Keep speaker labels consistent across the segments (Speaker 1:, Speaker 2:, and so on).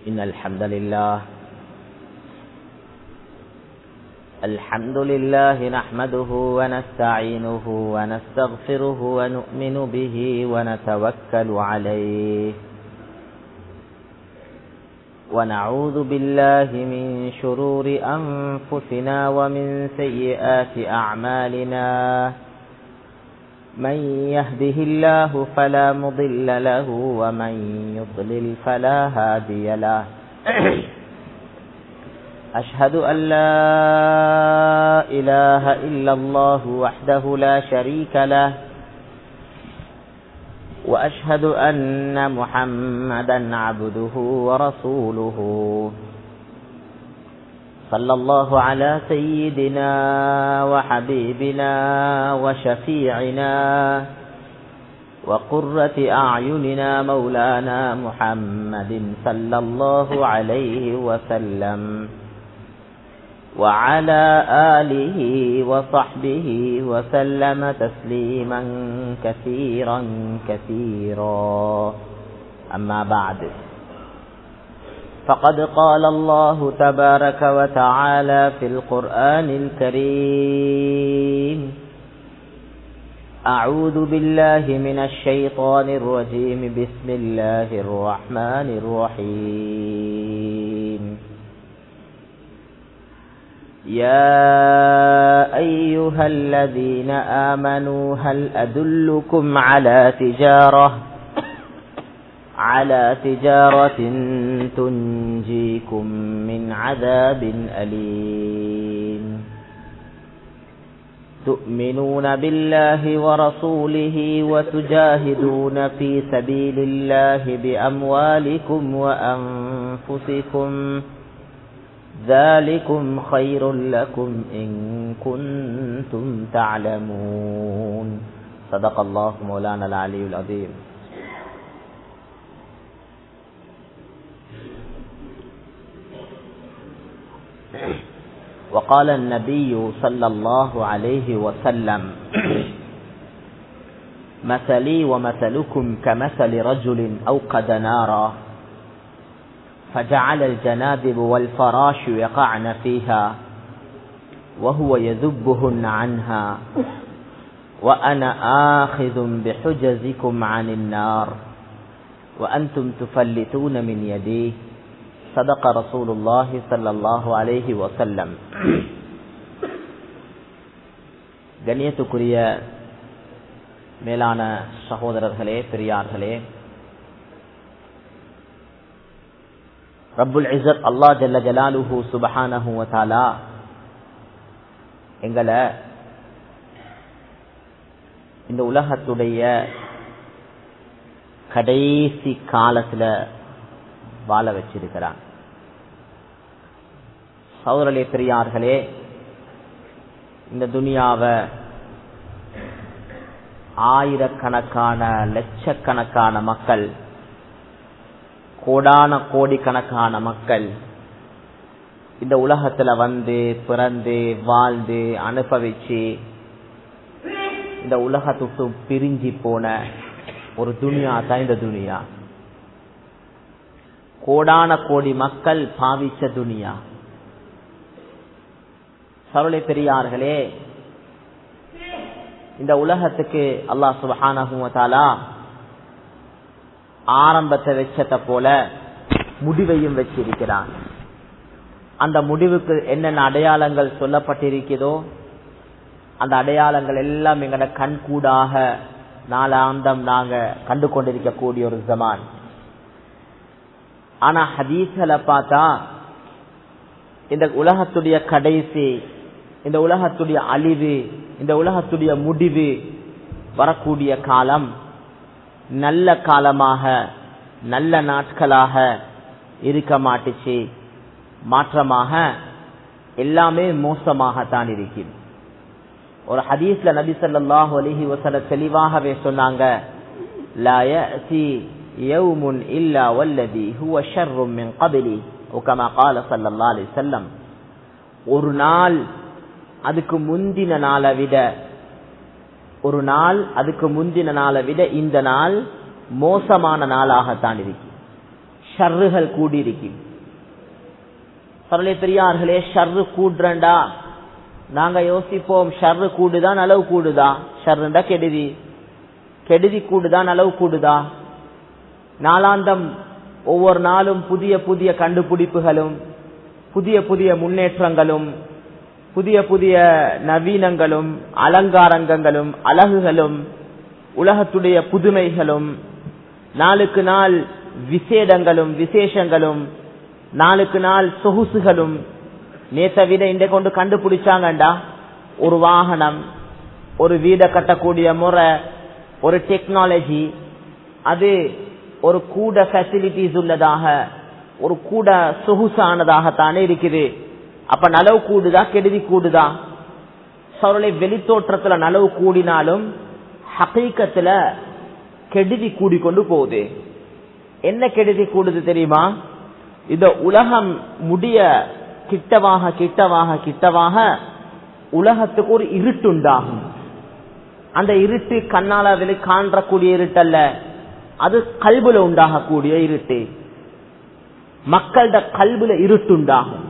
Speaker 1: إن الحمد لله الحمد لله نحمده ونستعينه ونستغفره ونؤمن به ونتوكل عليه ونعوذ بالله من شرور أنفسنا ومن سيئات أعمالنا من يهده الله فلا مضل له ومن يضلل فلا هادي له أشهد أن لا إله إلا الله وحده لا شريك له وأشهد أن محمدا عبده ورسوله صلى الله على سيدنا وحبيبنا وشفيعنا وقرة أعيننا مولانا محمد صلى الله عليه وسلم وعلى آله وصحبه وسلم تسليما كثيرا كثيرا أما بعد فقد قال الله تبارك وتعالى في القرآن الكريم أعوذ بالله من الشيطان الرجيم بسم الله الرحمن الرحيم يا أيها الذين آمنوا هل أدلكم على تجارة على تجارة تنجيكم من عذاب أليم تؤمنون بالله ورسوله وتجاهدون في سبيل الله بأموالكم وأنفسكم ذلكم خير لكم إن كنتم تعلمون صدق الله مولانا العلي العظيم وقال النبي صلى الله عليه وسلم مثلي ومثلكم كمثل رجل أوقد نارا فجعل الجنادب والفراش يقعن فيها وهو يذبهن عنها وأنا آخذ بحجزكم عن النار وأنتم تفلتون من يديه صدق رسول الله صلى الله عليه وسلم கண்ணியத்துக்குரிய மேலான சகோதரர்களே பெரியார்களே ரப்புல் இசத் அல்லா ஜல்ல ஜலாலுஹு சுபஹானஹு வதாலா எங்களை இந்த உலகத்துடைய கடைசி காலத்துல வாழ வச்சிருக்கிறான் சௌரலே பெரியார்களே இந்த துனியாவை ஆயிரக்கணக்கான லட்சக்கணக்கான மக்கள் கோடான கோடிக்கணக்கான மக்கள் இந்த உலகத்துல வந்து பிறந்து வாழ்ந்து அனுபவிச்சு இந்த உலகத்துட்டு பிரிஞ்சு போன ஒரு துனியா தான் இந்த துனியா கோடான கோடி மக்கள் பாவிச்ச துனியா சருளை பெரியார்களே இந்த உலகத்துக்கு அல்லாஹ் சுபஹானஹுவதாலா ஆரம்பத்தை வச்சத போல முடிவையும் வச்சிருக்கிறான் அந்த முடிவுக்கு என்னென்ன அடையாளங்கள் சொல்லப்பட்டிருக்கிறதோ அந்த அடையாளங்கள் எல்லாம் எங்கட கண் கூடாக நாளாந்தம் நாங்க கண்டு கொண்டிருக்கக்கூடிய ஒரு ஜமான் ஆனா ஹதீஸ்களை பார்த்தா இந்த உலகத்துடைய கடைசி இந்த உலகத்துடைய அழிவு இந்த உலகத்துடைய முடிவு வரக்கூடிய காலம் நல்ல காலமாக நல்ல நாட்களாக இருக்க மாட்டுச்சு மாற்றமாக எல்லாமே மோசமாகத்தான் இருக்கும் ஒரு ஹதீஸ்ல நபி சொல்லாஹு அலஹி வசல தெளிவாகவே சொன்னாங்க யௌமுன் இல்லா வல்லதி ஹுவ ஷர்ரும் மின் கபிலி உகமா கால சல்லல்லா அலி செல்லம் ஒரு நாள் அதுக்கு முந்தின நாளை விட ஒரு நாள் அதுக்கு முந்தின நாளை விட இந்த நாள் மோசமான நாளாகத்தான் இருக்கு ஷர்றுகள் கூடியிருக்கு சரளை பெரியார்களே ஷர்ரு கூடுறண்டா நாங்க யோசிப்போம் ஷர்ரு கூடுதான் அளவு கூடுதா ஷர்ருண்டா கெடுதி கெடுதி கூடுதான் அளவு கூடுதா நாளாந்தம் ஒவ்வொரு நாளும் புதிய புதிய கண்டுபிடிப்புகளும் புதிய புதிய முன்னேற்றங்களும் புதிய புதிய நவீனங்களும் அலங்காரங்களும் அழகுகளும் உலகத்துடைய புதுமைகளும் நாளுக்கு நாள் விசேடங்களும் விசேஷங்களும் நாளுக்கு நாள் சொகுசுகளும் நேத்த விட இன்றை கொண்டு கண்டுபிடிச்சாங்கண்டா ஒரு வாகனம் ஒரு வீடை கட்டக்கூடிய முறை ஒரு டெக்னாலஜி அது ஒரு கூட ஃபெசிலிட்டிஸ் உள்ளதாக ஒரு கூட சொகுசானதாகத்தானே இருக்குது அப்ப நலவு கூடுதா கெடுதி கூடுதா சவர்களை வெளித்தோற்றத்துல நலவு கூடினாலும் ஹகீக்கத்துல கெடுதி கூடிக்கொண்டு போகுது என்ன கெடுதி கூடுது தெரியுமா இந்த உலகம் முடிய கிட்டவாக கிட்டவாக கிட்டவாக உலகத்துக்கு ஒரு இருட்டுண்டாகும் அந்த இருட்டு கண்ணால வெளி காண்றக்கூடிய இருட்டல்ல அது கல்புல உண்டாகக்கூடிய இருட்டு மக்களோட கல்புல இருட்டுண்டாகும்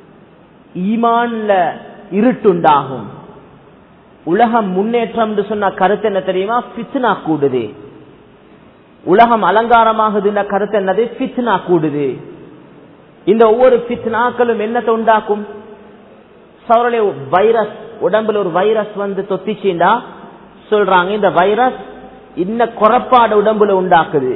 Speaker 1: ஈமான்ல இருட்டுண்டாகும் உலகம் முன்னேற்றம் சொன்ன கருத்து என்ன தெரியுமா பித்னா கூடுது உலகம் அலங்காரமாகுதுன்ற கருத்து என்னது பித்னா கூடுது இந்த ஒவ்வொரு பித்னாக்களும் என்னத்தை உண்டாக்கும் சவரலே வைரஸ் உடம்புல ஒரு வைரஸ் வந்து தொத்திச்சுண்டா சொல்றாங்க இந்த வைரஸ் இன்ன குறப்பாடு உடம்புல உண்டாக்குது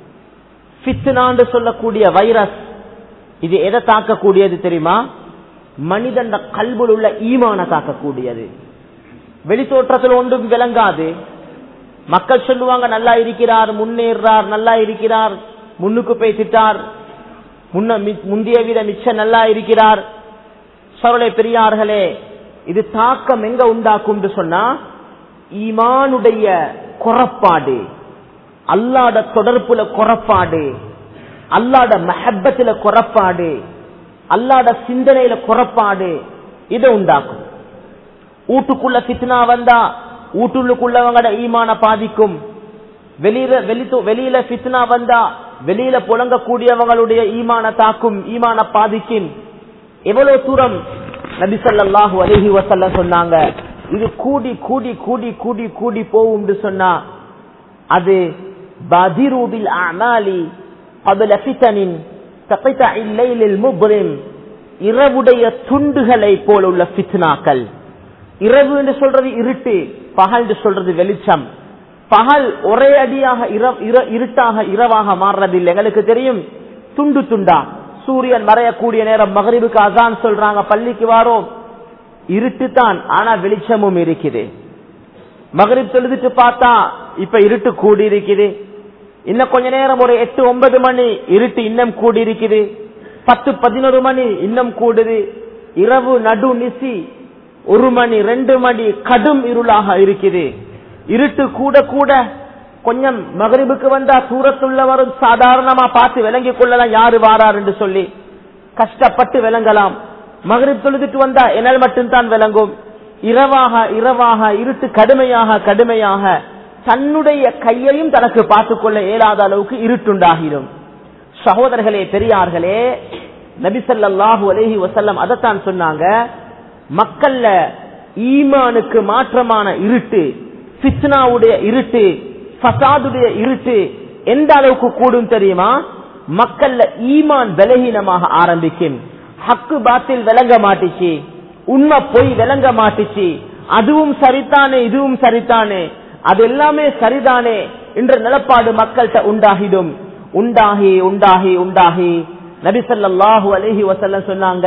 Speaker 1: பித்னான்னு சொல்லக்கூடிய வைரஸ் இது எதை தாக்கக்கூடியது தெரியுமா மனிதன் கல்புல் உள்ள ஈமான தாக்கக்கூடியது வெளித்தோற்றத்தில் ஒன்றும் விளங்காது மக்கள் சொல்லுவாங்க நல்லா இருக்கிறார் முன்னேறார் நல்லா இருக்கிறார் முன்னுக்கு பேசிட்டார் முன்ன முந்தைய விட மிச்சம் நல்லா இருக்கிறார் சவளை பெரியார்களே இது தாக்கம் எங்க உண்டாக்கும் சொன்னா ஈமானுடைய குறப்பாடு அல்லாட தொடர்புல குறப்பாடு அல்லாட மஹப்பத்துல குறப்பாடு அல்லாட சிந்தனையில குறப்பாடு இதை உண்டாக்கும் வீட்டுக்குள்ள பித்னா வந்தா வீட்டுள்ளுக்குள்ளவங்கட ஈமான பாதிக்கும் வெளியில வெளியில பித்னா வந்தா வெளியில புழங்கக்கூடியவங்களுடைய ஈமான தாக்கும் ஈமான பாதிக்கும் எவ்வளவு தூரம் நபிசல்லாஹு அலஹி வசல்ல சொன்னாங்க இது கூடி கூடி கூடி கூடி கூடி போகும் சொன்னா அது பதிரூபில் அமாலி قبل فتن كقطع الليل المظلم இரவுடைய துண்டுகளை போல உள்ள பித்னாக்கள் இரவு என்று சொல்றது இருட்டு பகல் என்று சொல்றது வெளிச்சம் பகல் ஒரே அடியாக இருட்டாக இரவாக மாறுறதில்லை எங்களுக்கு தெரியும் துண்டு துண்டா சூரியன் மறையக்கூடிய நேரம் மகரிபுக்கு அதான் சொல்றாங்க பள்ளிக்கு வாரோம் இருட்டு தான் ஆனா வெளிச்சமும் இருக்குது மகரிப் தொழுதுட்டு பார்த்தா இப்ப இருட்டு கூடி இருக்குது இன்னும் கொஞ்ச நேரம் ஒரு எட்டு ஒன்பது மணி இருட்டு இன்னும் கூடி இருக்குது பத்து பதினோரு மணி இன்னும் கூடுது இரவு நடு நிசி ஒரு மணி ரெண்டு மணி கடும் இருளாக இருக்குது இருட்டு கூட கூட கொஞ்சம் மகரிபுக்கு வந்தா தூரத்துள்ளவரும் சாதாரணமா பார்த்து விளங்கிக் கொள்ளலாம் யாரு வாரார் என்று சொல்லி கஷ்டப்பட்டு விளங்கலாம் மகரிப் தொழுதுட்டு வந்தா என்னால் மட்டும்தான் விளங்கும் இரவாக இரவாக இருட்டு கடுமையாக கடுமையாக தன்னுடைய கையையும் தனக்கு பார்த்துக் கொள்ள இயலாத அளவுக்கு இருட்டுண்டாகிடும் சகோதரர்களே பெரியார்களே நபிசல்லாஹு அலஹி வசல்லம் அதைத்தான் சொன்னாங்க மக்கள்ல ஈமானுக்கு மாற்றமான இருட்டு பித்னாவுடைய இருட்டு ஃபசாதுடைய இருட்டு எந்த அளவுக்கு கூடும் தெரியுமா மக்கள்ல ஈமான் பலகீனமாக ஆரம்பிக்கும் ஹக்கு பாத்தில் விளங்க மாட்டுச்சு உண்மை பொய் விளங்க மாட்டுச்சு அதுவும் சரித்தானே இதுவும் சரித்தானே அது எல்லாமே சரிதானே என்ற நிலப்பாடு மக்கள்கிட்ட உண்டாகிடும் உண்டாகி உண்டாகி உண்டாகி நபிசல்லாஹு அலஹி வசல்லம் சொன்னாங்க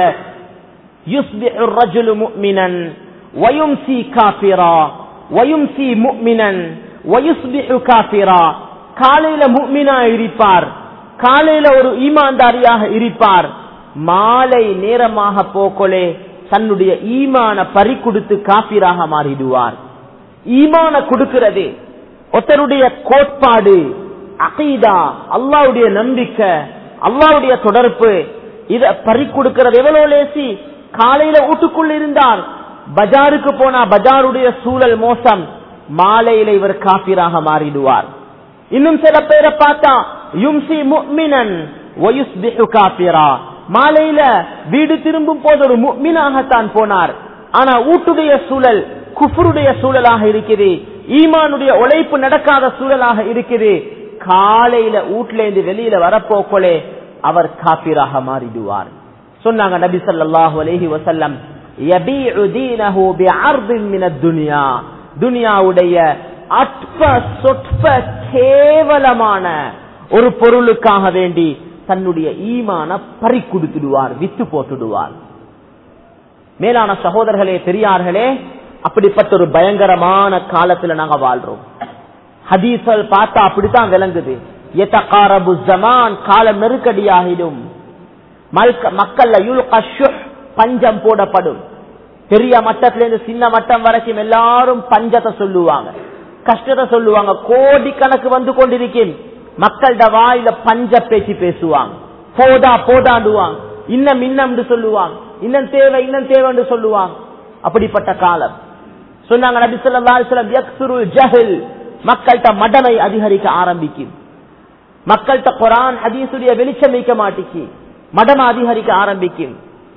Speaker 1: يصبح الرجل مؤمنا ويمسي كافرا ويمسي مؤمنا ويصبح كافرا காலையில முக்மினா இருப்பார் காலையில ஒரு ஈமான்தாரியாக இருப்பார் மாலை நேரமாக போக்கொலே தன்னுடைய ஈமான பறி கொடுத்து காபிராக மாறிடுவார் ஈமான கொடுக்கிறது ஒருத்தருடைய கோட்பாடு அகீதா அல்லாவுடைய நம்பிக்கை அல்லாவுடைய தொடர்பு இத பறி கொடுக்கிறது எவ்வளவு லேசி காலையில வீட்டுக்குள் இருந்தார் பஜாருக்கு போனா பஜாருடைய சூழல் மோசம் மாலையில இவர் காபிராக மாறிடுவார் இன்னும் சில பேரை பார்த்தா யும்சி முக்மினன் வயுஸ்பிஹு காபிரா மாலையில வீடு திரும்பும் போது ஒரு முக்மினாகத்தான் போனார் ஆனா ஊட்டுடைய சூழல் குஃபருடைய சூழலாக இருக்குது ஈமானுடைய உழைப்பு நடக்காத சூழலாக இருக்குது காலையில வீட்டுல இருந்து வெளியில வரப்போக்கொலே அவர் காபிராக மாறிடுவார் சொன்னாங்க நபி ஸல்லல்லாஹு அலைஹி வஸல்லம் யபீஉ தீனஹு பிஅர்தின் மினத் துன்யா துனியாவுடைய அற்ப சொற்ப கேவலமான ஒரு பொருளுக்காக வேண்டி தன்னுடைய ஈமான பறி கொடுத்துடுவார் வித்து போட்டுடுவார் மேலான சகோதரர்களே பெரியார்களே அப்படிப்பட்ட ஒரு பயங்கரமான காலத்துல நாங்க வாழ்றோம் ஹதீசல் பார்த்தா அப்படித்தான் விளங்குது எத்தகாரபு ஜமான் காலம் நெருக்கடியாகிடும் மல்க- மக்கள்ல யுல்கா ஷுஹ், பஞ்சம் போடப்படும் பெரிய மட்டத்துல இருந்து சின்ன மட்டம் வரைக்கும் எல்லாரும் பஞ்சத்தை சொல்லுவாங்க கஷ்டத்தை சொல்லுவாங்க கோடி கணக்கு வந்து கொண்டிருக்கும் மக்கள்ட வாயில பஞ்ச பேச்சு பேசுவாங்க போதா போதாண்டுவாங்க இன்னும் இன்னும் சொல்லுவாங்க இன்னும் தேவை இன்னும் தேவைன்னு சொல்லுவாங்க அப்படிப்பட்ட காலம் சொன்னாங்க நபி ஸல்லல்லாஹு அலைஹி வஸல்லம் யக்ஸுருல் ஜஹல் மக்கள்கிட்ட மடமை அதிகரிக்க ஆரம்பிக்கும் மக்கள்கிட்ட குரான் ஹதீஸுடைய வெளிச்சம் வைக்க மாட்டிக்கு மடமை அதிகரிக்க ஆரம்பிக்கும்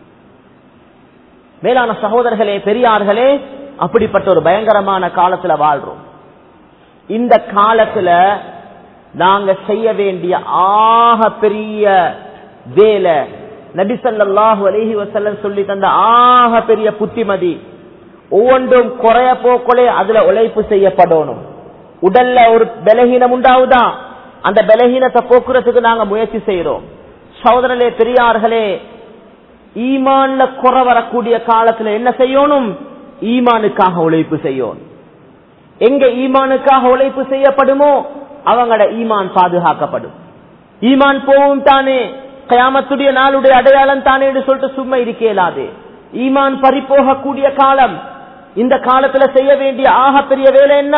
Speaker 1: மேலான சகோதரர்களே பெரியார்களே அப்படிப்பட்ட ஒரு பயங்கரமான காலத்துல வாழ்றோம் இந்த காலத்துல நாங்க செய்ய வேண்டிய ஆக பெரிய வேலை நபிசல்லாஹு அலைஹி வஸல்லம் சொல்லி தந்த ஆக பெரிய புத்திமதி ஒவ்வொன்றும் குறைய போக்கொலே அதுல உழைப்பு செய்யப்படணும் உடல்ல ஒரு பலகீனம் உண்டாவுதா அந்த பலகீனத்தை போக்குறதுக்கு நாங்க முயற்சி செய்யறோம் சகோதரர்களே பெரியார்களே ஈமான்ல குறை வரக்கூடிய காலத்துல என்ன செய்யணும் ஈமானுக்காக உழைப்பு செய்யணும் எங்க ஈமானுக்காக உழைப்பு செய்யப்படுமோ அவங்களோட ஈமான் பாதுகாக்கப்படும் ஈமான் போவும் தானே கயாமத்துடைய நாளுடைய அடையாளம் தானே என்று சொல்லிட்டு சும்மா இருக்க இயலாது ஈமான் பறிப்போகக்கூடிய காலம் இந்த காலத்துல செய்ய வேண்டிய ஆக பெரிய வேலை என்ன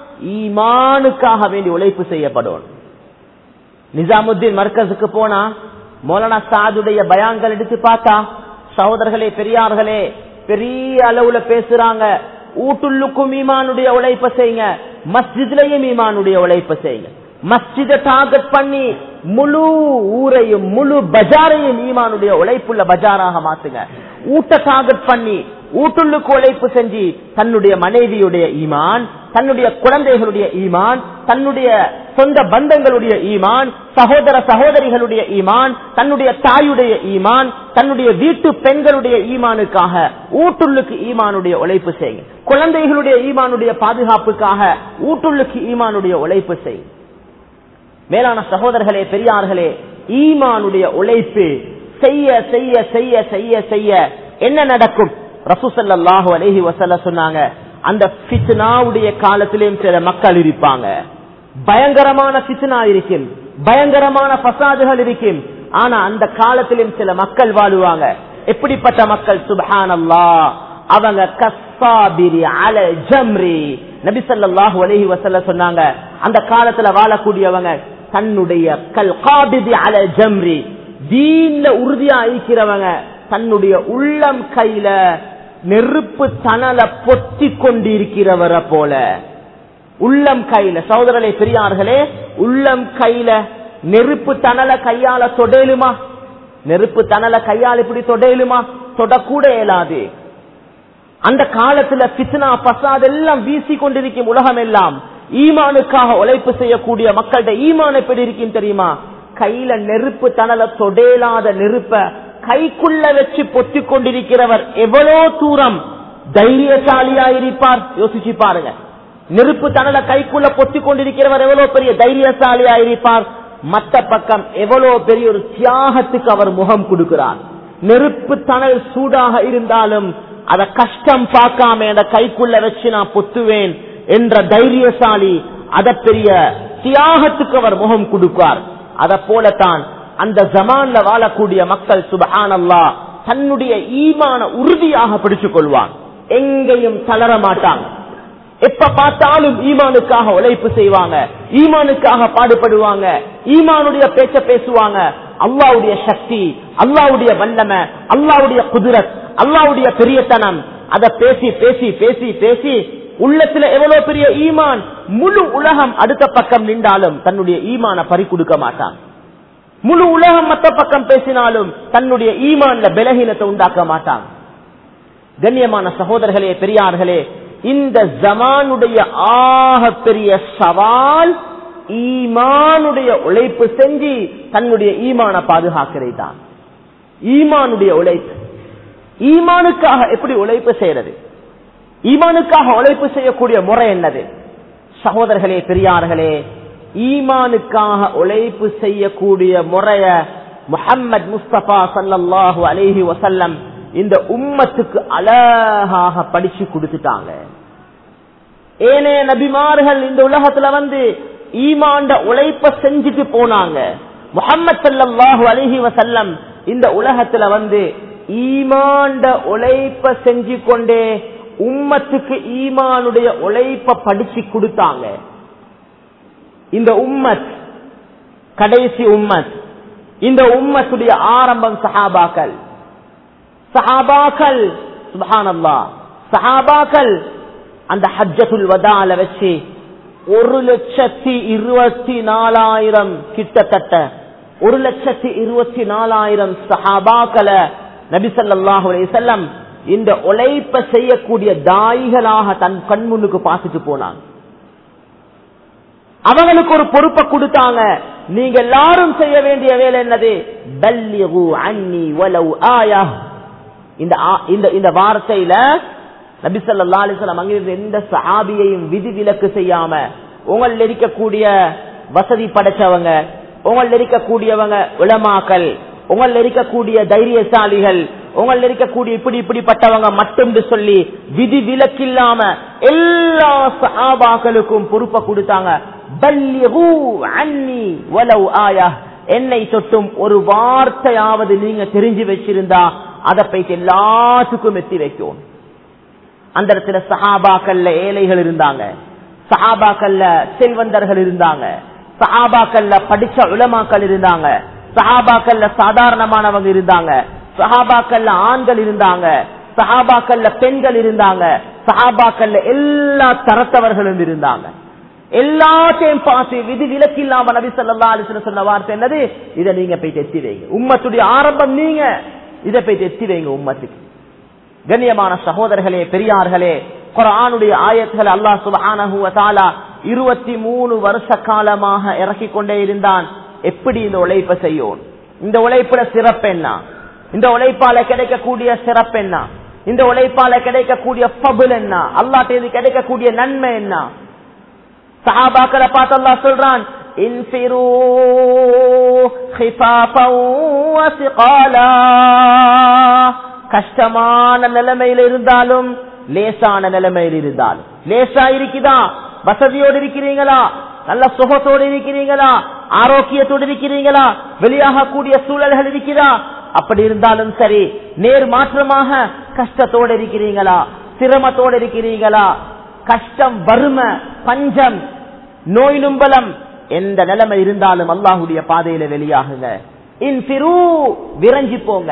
Speaker 1: ஈமானுக்காக வேண்டி உழைப்பு செய்யப்படும் நிசாமுத்தீன் மர்கஸுக்கு போனா மௌலானா சாதுடைய பயான்கள் எடுத்து பார்த்தா சகோதரர்களே பெரியார்களே பெரிய அளவுல பேசுறாங்க ஊட்டுள்ளுக்கும் ஈமானுடைய உழைப்ப செய்யுங்க மஸ்ஜித்லயும் ஈமானுடைய உழைப்ப செய்யுங்க மஸ்ஜித டார்கெட் பண்ணி முழு ஊரையும் முழு பஜாரையும் ஈமானுடைய உழைப்புள்ள பஜாராக மாத்துங்க ஊட்ட டார்கெட் பண்ணி ஊட்டுள்ளுக்கு உழைப்பு செஞ்சு தன்னுடைய மனைவியுடைய ஈமான் தன்னுடைய குழந்தைகளுடைய ஈமான் தன்னுடைய சொந்த பந்தங்களுடைய ஈமான் சகோதர சகோதரிகளுடைய ஈமான் தன்னுடைய தாயுடைய ஈமான் தன்னுடைய வீட்டு பெண்களுடைய ஈமானுக்காக ஊட்டுள்ளுக்கு ஈமானுடைய உழைப்பு செய்யுங்க குழந்தைகளுடைய ஈமானுடைய பாதுகாப்புக்காக ஊட்டுள்ளுக்கு ஈமானுடைய உழைப்பு செய்யுங்க மேலான சகோதரர்களே பெரியார்களே ஈமானுடைய உழைப்பு செய்ய செய்ய செய்ய செய்ய செய்ய என்ன நடக்கும் ரசூசல்லாஹு அலைஹி வசல்ல சொன்னாங்க அந்த ஃபித்னாவுடைய காலத்திலேயும் சில மக்கள் இருப்பாங்க பயங்கரமான ஃபித்னா இருக்கும் பயங்கரமான பசாதுகள் இருக்கும் ஆனா அந்த காலத்திலும் சில மக்கள் வாழுவாங்க எப்படிப்பட்ட மக்கள் சுபஹான் அவங்க கஸ்ஸாபிரி அல ஜம்ரி நபி ஸல்லல்லாஹு அலைஹி வஸல்லம் சொன்னாங்க அந்த காலத்துல வாழக்கூடியவங்க தன்னுடைய கல் காபிதி அல ஜம்ரி தீன்ல உறுதியா இருக்கிறவங்க தன்னுடைய உள்ளம் கையில நெருப்பு தணல பொத்தி கொண்டிருக்கிறவரை போல உள்ளம் கையில சகோதரர்களே பெரியார்களே உள்ளம் கையில நெருப்பு தணல கையால தொடலுமா நெருப்பு தணல கையால் இப்படி தொடலுமா தொடக்கூட இயலாது அந்த காலத்துல பித்னா பசாத் எல்லாம் வீசி கொண்டிருக்கும் உலகம் எல்லாம் ஈமானுக்காக உழைப்பு செய்யக்கூடிய மக்கள்கிட்ட ஈமான் எப்படி இருக்கும் தெரியுமா கையில நெருப்பு தணல தொடேலாத நெருப்ப கைக்குள்ள வச்சு பொத்தி கொண்டிருக்கிறவர் எவ்வளோ தூரம் தைரியசாலியா இருப்பார் யோசிச்சு பாருங்க நெருப்பு தணல கைக்குள்ள பொத்தி கொண்டிருக்கிறவர் எவ்வளவு பெரிய தைரியசாலியா இருப்பார் மத்த பக்கம் எவ்வளவு பெரிய ஒரு தியாகத்துக்கு அவர் முகம் கொடுக்கிறார் நெருப்பு தணல் சூடாக இருந்தாலும் அத கஷ்டம் பார்க்காம அந்த கைக்குள்ள வச்சு நான் பொத்துவேன் என்ற தைரியசாலி அத பெரிய தியாகத்துக்கு அவர் முகம் கொடுப்பார் அத போலத்தான் அந்த ஜமான்ல வாழக்கூடிய மக்கள் சுபஹானல்லா தன்னுடைய ஈமான உறுதியாக பிடிச்சுக் கொள்வான் எங்கேயும் தளர மாட்டாங்க எப்ப பார்த்தாலும் ஈமானுக்காக உழைப்பு செய்வாங்க ஈமானுக்காக பாடுபடுவாங்க ஈமானுடைய பேச்ச பேசுவாங்க அல்லாவுடைய சக்தி அல்லாவுடைய வல்லமை அல்லாவுடைய குதிரத் அல்லாவுடைய பெரியத்தனம் அத பேசி பேசி பேசி பேசி உள்ளத்துல எவ்வளவு பெரிய ஈமான் முழு உலகம் அடுத்த பக்கம் நின்றாலும் தன்னுடைய ஈமான பறி கொடுக்க மாட்டான் முழு உலகம் மத்த பக்கம் பேசினாலும் தன்னுடைய ஈமான்ல பலகீனத்தை உண்டாக்க மாட்டாங்க கண்ணியமான சகோதரர்களே பெரியார்களே இந்த ஜமானுடைய ஆக பெரிய சவால் ஈமானுடைய உழைப்பு செஞ்சு தன்னுடைய ஈமான பாதுகாக்கிறது தான் ஈமானுடைய உழைப்பு ஈமானுக்காக எப்படி உழைப்பு செய்யறது ஈமானுக்காக உழைப்பு செய்யக்கூடிய முறை என்னது சகோதரர்களே பெரியார்களே ஈமானுக்காக உழைப்பு செய்யக்கூடிய முறைய முஹம்மது முஸ்தபா சல்லல்லாஹு அலைஹி வசல்லம் இந்த உம்மத்துக்கு அழகாக படிச்சு கொடுத்துட்டாங்க ஏனைய நபிமார்கள் இந்த உலகத்துல வந்து ஈமாண்ட உழைப்ப செஞ்சுட்டு போனாங்க முகமது சல்லாஹு அலிஹி வசல்லம் இந்த உலகத்துல வந்து ஈமாண்ட உழைப்ப செஞ்சு கொண்டே உம்மத்துக்கு ஈமானுடைய உழைப்ப படிச்சு கொடுத்தாங்க இந்த உம்மத் கடைசி உம்மத் இந்த உம்மத்துடைய ஆரம்பம் சஹாபாக்கள் சஹாபாக்கள் சுபஹானல்லா சஹாபாக்கள் அந்த ஹஜ்ஜத்துல் வதால வச்சு ஒரு லட்சத்தி இருபத்தி நாலாயிரம் கிட்டத்தட்ட ஒரு லட்சத்தி இருபத்தி நாலாயிரம் சஹாபாக்களை நபிசல்லாஹு செல்லம் இந்த உழைப்ப செய்யக்கூடிய தாய்களாக தன் கண்முன்னுக்கு பார்த்துட்டு போனாங்க அவங்களுக்கு ஒரு பொறுப்பை கொடுத்தாங்க நீங்க எல்லாரும் செய்ய வேண்டிய வேலை என்னது பல்லிகு அன்னி வலவு ஆயா இந்த இந்த இந்த வார்த்தையில நபிசல்லா அலிஸ்லாம் அங்கிருந்து எந்த சஹாபியையும் விதி விலக்கு செய்யாம உங்கள் இருக்கக்கூடிய வசதி படைச்சவங்க உங்கள் இருக்கக்கூடியவங்க உளமாக்கல் உங்கள் இருக்கக்கூடிய தைரியசாலிகள் உங்கள் இருக்கக்கூடிய இப்படி இப்படிப்பட்டவங்க மட்டும் சொல்லி விதி விலக்கில்லாம எல்லா சஹாபாக்களுக்கும் பொறுப்பை கொடுத்தாங்க என்னை தொட்டும் ஒரு வார்த்தையாவது நீங்க தெரிஞ்சு வச்சிருந்தா அதை போயிட்டு எல்லாத்துக்கும் எத்தி வைக்கும் அந்த இடத்துல சஹாபாக்கல்ல ஏழைகள் இருந்தாங்க சஹாபாக்கல்ல செல்வந்தர்கள் இருந்தாங்க சஹாபாக்கல்ல படிச்ச உலமாக்கள் இருந்தாங்க சஹாபாக்கல்ல சாதாரணமானவங்க இருந்தாங்க சஹாபாக்கல்ல ஆண்கள் இருந்தாங்க சஹாபாக்கல்ல பெண்கள் இருந்தாங்க சஹாபாக்கல்ல எல்லா தரத்தவர்களும் இருந்தாங்க எல்லாத்தையும் பார்த்து விதி விலக்கு இல்லாம நபி சொல்லா அலிஸ்ல சொன்ன வார்த்தை என்னது இதை நீங்க போய் எத்தி வைங்க உம்மத்துடைய ஆரம்பம் நீங்க இதை போய் எத்தி வைங்க உம்மத்துக்கு கண்ணியமான சகோதரர்களே பெரியார்களே குரானுடைய ஆயத்துகள் அல்லாஹ் சுபஹானஹு இருபத்தி மூணு வருஷ காலமாக இறக்கி கொண்டே இருந்தான் எப்படி இந்த உழைப்பை செய்யும் இந்த உழைப்புல சிறப்பு என்ன இந்த உழைப்பால கிடைக்கக்கூடிய சிறப்பு என்ன இந்த உழைப்பால கிடைக்கக்கூடிய பபுல் என்ன அல்லாட்டேது கிடைக்கக்கூடிய நன்மை என்ன சஹாபாக்களை பார்த்து அல்லா சொல்றான் கஷ்டமான நிலைமையில் இருந்தாலும் லேசான நிலைமையில் இருந்தாலும் லேசா இருக்குதா வசதியோடு இருக்கிறீங்களா நல்ல சுகத்தோடு இருக்கிறீங்களா ஆரோக்கியத்தோடு இருக்கிறீங்களா வெளியாகக்கூடிய சூழல்கள் இருக்கிறதா அப்படி இருந்தாலும் சரி நேர் மாற்றமாக கஷ்டத்தோடு இருக்கிறீங்களா சிரமத்தோடு இருக்கிறீங்களா கஷ்டம் வறுமை பஞ்சம் நோய் நும்பலம் எந்த நிலைமை இருந்தாலும் அல்லாஹுடைய பாதையில வெளியாகுங்க இன் சிறு விரைஞ்சி போங்க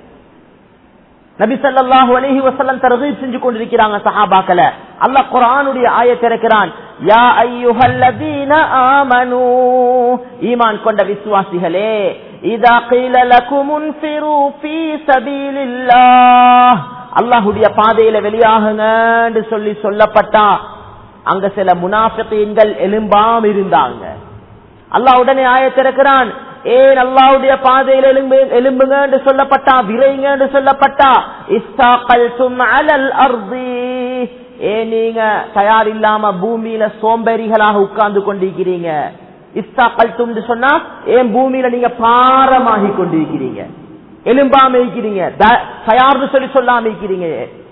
Speaker 1: நபி சல்லாஹூ அலஹி வசல்லம் தரகீப் செஞ்சு கொண்டிருக்கிறாங்க சஹாபாக்களை அல்லாஹ் குரானுடைய ஆயத்தை இருக்கிறான் யா ஐயுஹல்லதீன ஆமனு ஈமான் கொண்ட விசுவாசிகளே இதா قيل لكم انفروا في سبيل الله அல்லாஹ்வுடைய பாதையில வெளியாகுங்கன்னு சொல்லி சொல்லப்பட்டா அங்க சில முனாஃபிகீன்கள் எலும்பாம் இருந்தாங்க அல்லாஹ் உடனே ஆயத்திருக்கிறான் ஏன் அல்லாவுடைய பாதையில் எலும்பு எலும்புங்க என்று சொல்லப்பட்டா விரைங்க என்று சொல்லப்பட்டா இஸ்தாக்கல் அலல் அர்தி ஏ நீங்க தயார் இல்லாம பூமியில சோம்பேறிகளாக உட்கார்ந்து கொண்டிருக்கிறீங்க இஸ்தாக்கல் துண்டு சொன்னா ஏன் பூமியில நீங்க பாரமாகி கொண்டிருக்கிறீங்க எலும்பாம இருக்கிறீங்க தயார்னு சொல்லி சொல்லாம இருக்கிறீங்க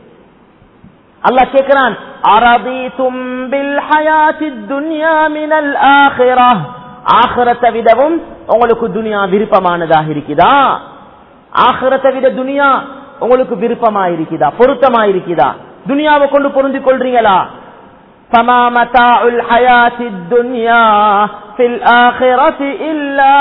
Speaker 1: அல்லாஹ் கேட்கிறான் அரபி தும்பில் ஹயாத்தி துன்யா மினல் ஆஹிரா ஆகிரத்தை விடவும் உங்களுக்கு துனியா விருப்பமானதாக இருக்குதா ஆகிரத்தை விட துனியா உங்களுக்கு விருப்பமா இருக்குதா பொருத்தமா இருக்குதா துனியாவை கொண்டு பொருந்திக் கொள்றீங்களா فما متاع الحياة الدنيا في الآخرة إلا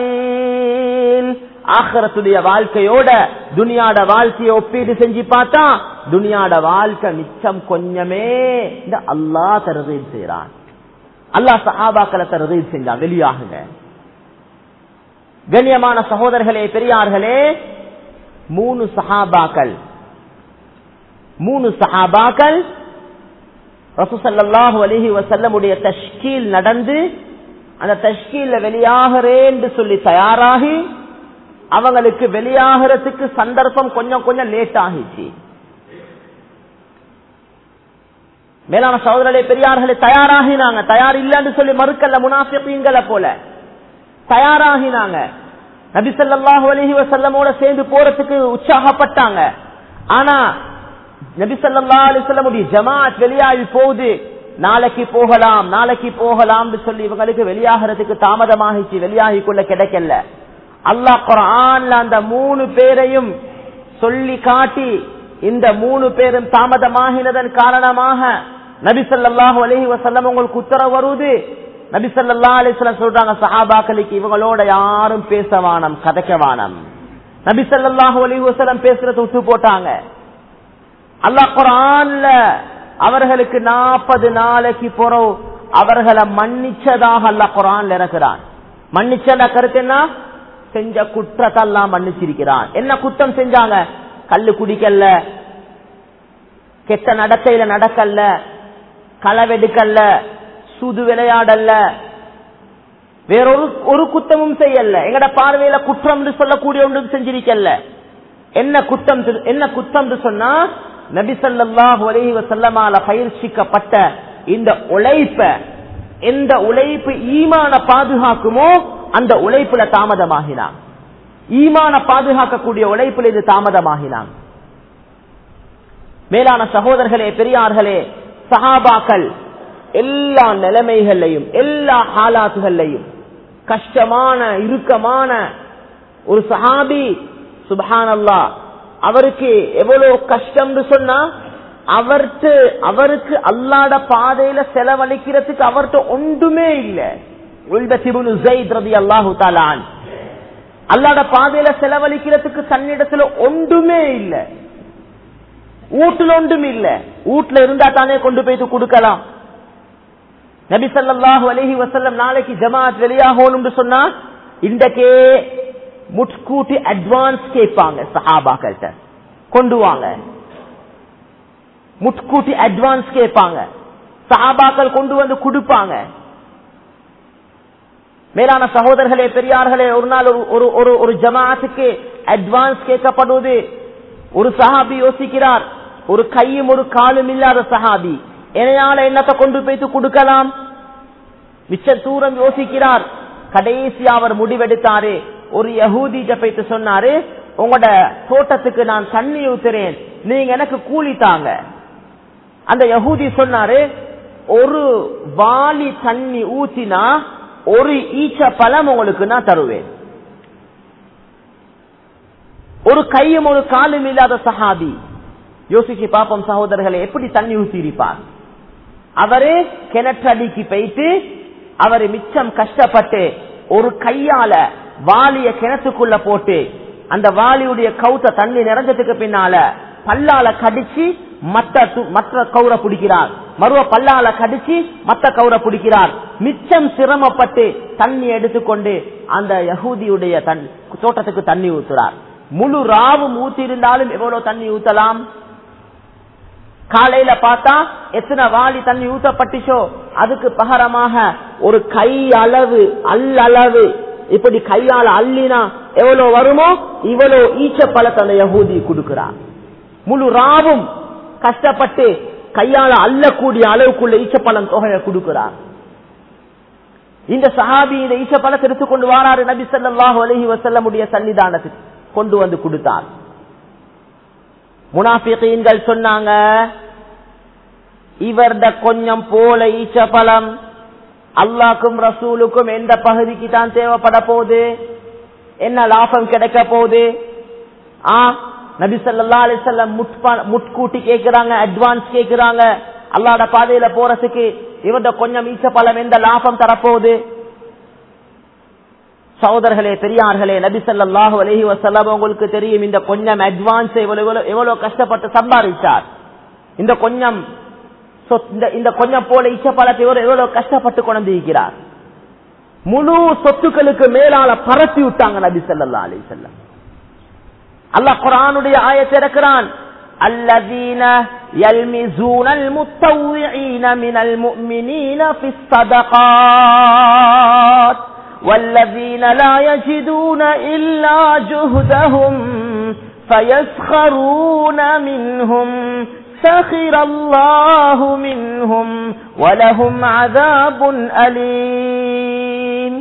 Speaker 1: قليل ஆخرத்துடைய வாழ்க்கையோட துனியாட வாழ்க்கையை ஒப்பீடு செஞ்சு பார்த்தா துனியாட வாழ்க்கை மிச்சம் கொஞ்சமே இந்த அல்லாஹ் தருதீர் செய்யறான் அல்லாஹ் சஹாபாக்களை தருதீர் செஞ்சான் வெளியாகுங்க கண்ணியமான சகோதரர்களே பெரியார்களே மூணு சஹாபாக்கள் மூணு சஹாபாக்கள் ரசூசல்லாஹு அலிஹி வசல்லமுடைய தஷ்கீல் நடந்து அந்த தஷ்கீல்ல வெளியாகிறேன்னு சொல்லி தயாராகி அவங்களுக்கு வெளியாகிறதுக்கு சந்தர்ப்பம் கொஞ்சம் கொஞ்சம் லேட் ஆகிச்சு மேலான சகோதரர்களே பெரியார்களே தயாராகினாங்க தயார் இல்லைன்னு சொல்லி மறுக்கல்ல முனாஃபிகளை போல தயாராகினாங்க நபிசல்லாஹு அலஹி வசல்லமோட சேர்ந்து போறதுக்கு உற்சாகப்பட்டாங்க ஆனா நபிசல்லா அலிசல்லமுடைய ஜமாத் வெளியாகி போகுது நாளைக்கு போகலாம் நாளைக்கு போகலாம் சொல்லி இவங்களுக்கு வெளியாகிறதுக்கு தாமதமாகிச்சு வெளியாகி கொள்ள கிடைக்கல அல்லாஹ் குரான்ல அந்த மூணு பேரையும் சொல்லி காட்டி இந்த மூணு பேரும் தாமதமாகினதன் காரணமாக நபிசல்லாஹு அலஹி வசல்லம் உங்களுக்கு உத்தரவு வருது நபிசல்லா அலிஸ்லாம் சொல்றாங்க சஹாபாக்களுக்கு இவங்களோட யாரும் பேசவானம் கதைக்கவானம் நபிசல்லாஹு அலி வசலம் பேசுறத விட்டு போட்டாங்க அல்லாஹ் குரான்ல அவர்களுக்கு நாற்பது நாளைக்கு போறோம் அவர்களை மன்னிச்சதாக அல்லாஹ் குரான்ல இறக்குறான் மன்னிச்சத கருத்து என்ன செஞ்ச குற்றத்தெல்லாம் மன்னிச்சிருக்கிறான் என்ன குற்றம் செஞ்சாங்க கல்லு குடிக்கல்ல கெட்ட நடத்தையில நடக்கல்ல களவெடுக்கல்ல சுது விளையாடல்ல வேறொரு ஒரு குத்தமும் செய்யல எங்கட பார்வையில குற்றம் சொல்லக்கூடிய ஒன்று செஞ்சிருக்கல்ல என்ன குற்றம் என்ன குற்றம் சொன்னா நபிசல்லாஹு அலஹி வசல்லமால பயிற்சிக்கப்பட்ட இந்த உழைப்ப எந்த உழைப்பு ஈமான பாதுகாக்குமோ அந்த உழைப்புல தாமதமாகினான் ஈமான பாதுகாக்கக்கூடிய உழைப்புல இது தாமதமாகினான் மேலான சகோதரர்களே பெரியார்களே சஹாபாக்கள் எல்லா நிலைமைகள்லையும் எல்லா ஹாலாத்துகள்லையும் கஷ்டமான இறுக்கமான ஒரு சஹாபி சுபஹானல்லா அவருக்கு எவ்வளவு கஷ்டம் சொன்னா அவர்த்து அவருக்கு அல்லாட பாதையில செலவழிக்கிறதுக்கு அவர்கிட்ட ஒன்றுமே இல்லை அல்லாஹு தாலான் அல்லாட பாதையில செலவழிக்கிறதுக்கு தன்னிடத்துல ஒன்றுமே இல்லை வீட்டுல ஒன்றும் இல்ல வீட்டுல இருந்தா தானே கொண்டு போயிட்டு கொடுக்கலாம் நபி சல்லாஹூ அலஹி வசல்லம் நாளைக்கு ஜமாத் வெளியாகணும்னு சொன்னா இன்றைக்கே முட்கூட்டி அட்வான்ஸ் கேட்பாங்க சஹாபாக்கள்கிட்ட கொண்டு வாங்க முட்கூட்டி அட்வான்ஸ் கேட்பாங்க சஹாபாக்கள் கொண்டு வந்து கொடுப்பாங்க மேலான சகோதரர்களே பெரியார்களே ஒரு நாள் ஒரு ஒரு ஒரு ஜமாத்துக்கு அட்வான்ஸ் கேட்கப்படுவது ஒரு சஹாபி யோசிக்கிறார் ஒரு கையும் ஒரு காலும் இல்லாத சஹாபி என்னால என்னத்தை கொண்டு போய்த்து கொடுக்கலாம் மிச்ச தூரம் யோசிக்கிறார் கடைசி அவர் முடிவெடுத்தாரு ஒரு யகூதிட்ட போயிட்டு சொன்னாரு உங்களோட தோட்டத்துக்கு நான் தண்ணி ஊத்துறேன் நீங்க எனக்கு கூலி தாங்க அந்த யகூதி சொன்னாரு ஒரு வாலி தண்ணி ஊத்தினா ஒரு ஈச்ச பழம் உங்களுக்கு நான் தருவேன் ஒரு கையும் ஒரு காலும் இல்லாத சஹாபி யோசிச்சு பாப்போம் சகோதரர்களை எப்படி தண்ணி ஊத்தி இருப்பார் அவரு கிணற்றடிக்கு போயிட்டு அவர் மிச்சம் கஷ்டப்பட்டு ஒரு கையால வாலிய கிணத்துக்குள்ள போட்டு அந்த வாலியுடைய கவுத்த தண்ணி நிறைஞ்சதுக்கு பின்னால பல்லால கடிச்சு மற்ற மற்ற கவுர பிடிக்கிறார் மறுவ பல்லால கடிச்சு மத்த கவுர பிடிக்கிறார் மிச்சம் சிரமப்பட்டு தண்ணி எடுத்துக்கொண்டு அந்த யகூதியுடைய தோட்டத்துக்கு தண்ணி ஊத்துறார் முழு ராவும் ஊத்தி இருந்தாலும் எவ்வளவு தண்ணி ஊத்தலாம் காலையில பார்த்தா எத்தனை வாளி தண்ணி ஊத்தப்பட்டுச்சோ அதுக்கு பகரமாக ஒரு கை அளவு அல்லளவு இப்படி கையால அள்ளினா எவ்வளவு வருமோ இவ்வளவு ஈச்ச பழத்தை அந்த யகூதி கொடுக்கிறார் முழு ராவும் கஷ்டப்பட்டு கையால அள்ளக்கூடிய அளவுக்குள்ள ஈச்சப்பழம் தொகையை கொடுக்கிறார் இந்த சஹாபி இந்த ஈச்சப்பழத்தை எடுத்துக்கொண்டு வாராரு நபி ஸல்லல்லாஹு அலைஹி வஸல்லமுடைய சன்னிதானத்துக்கு கொண்டு வந்து கொடுத்தார் முனாஃபிகீன்கள் சொன்னாங்க இவர்த கொஞ்சம் போல ஈச்சப்பழம் அல்லாக்கும் ரசூலுக்கும் எந்த பகுதிக்கு தான் தேவைப்பட போகுது என்ன லாபம் கிடைக்க போகுது ஆ நபி ஸல்லல்லாஹு அலைஹி வஸல்லம் முட்கூட்டி கேக்குறாங்க அட்வான்ஸ் கேக்குறாங்க அல்லாஹ்ட பாதையில போறதுக்கு இவர்த கொஞ்சம் ஈச்சப்பழம் எந்த லாபம் தரப்போகுது சகோதரர்களே பெரியார்களே நபி ஸல்லல்லாஹு அலைஹி வஸல்லம் உங்களுக்கு தெரியும் இந்த கொஞ்சம் அட்வான்ஸ் எவ்வளவு எவ்வளவு கஷ்டப்பட்டு சம்பாதிச்சார் இந்த கொஞ்சம் இந்த கொஞ்சம் போல இச்ச பழத்தை எவ்வளவு கஷ்டப்பட்டு கொண்டு இருக்கிறார் முழு சொத்துக்களுக்கு மேலால பரப்பி விட்டாங்க நபி ஸல்லல்லாஹு அலைஹி வஸல்லம் அல்லாஹ் குர்ஆனுடைய ஆயத்தை இறக்குறான் الذين يلمزون المتطوعين من المؤمنين في الصدقات والذين لا يجدون إلا جهدهم فيسخرون منهم سخر الله منهم ولهم عذاب أليم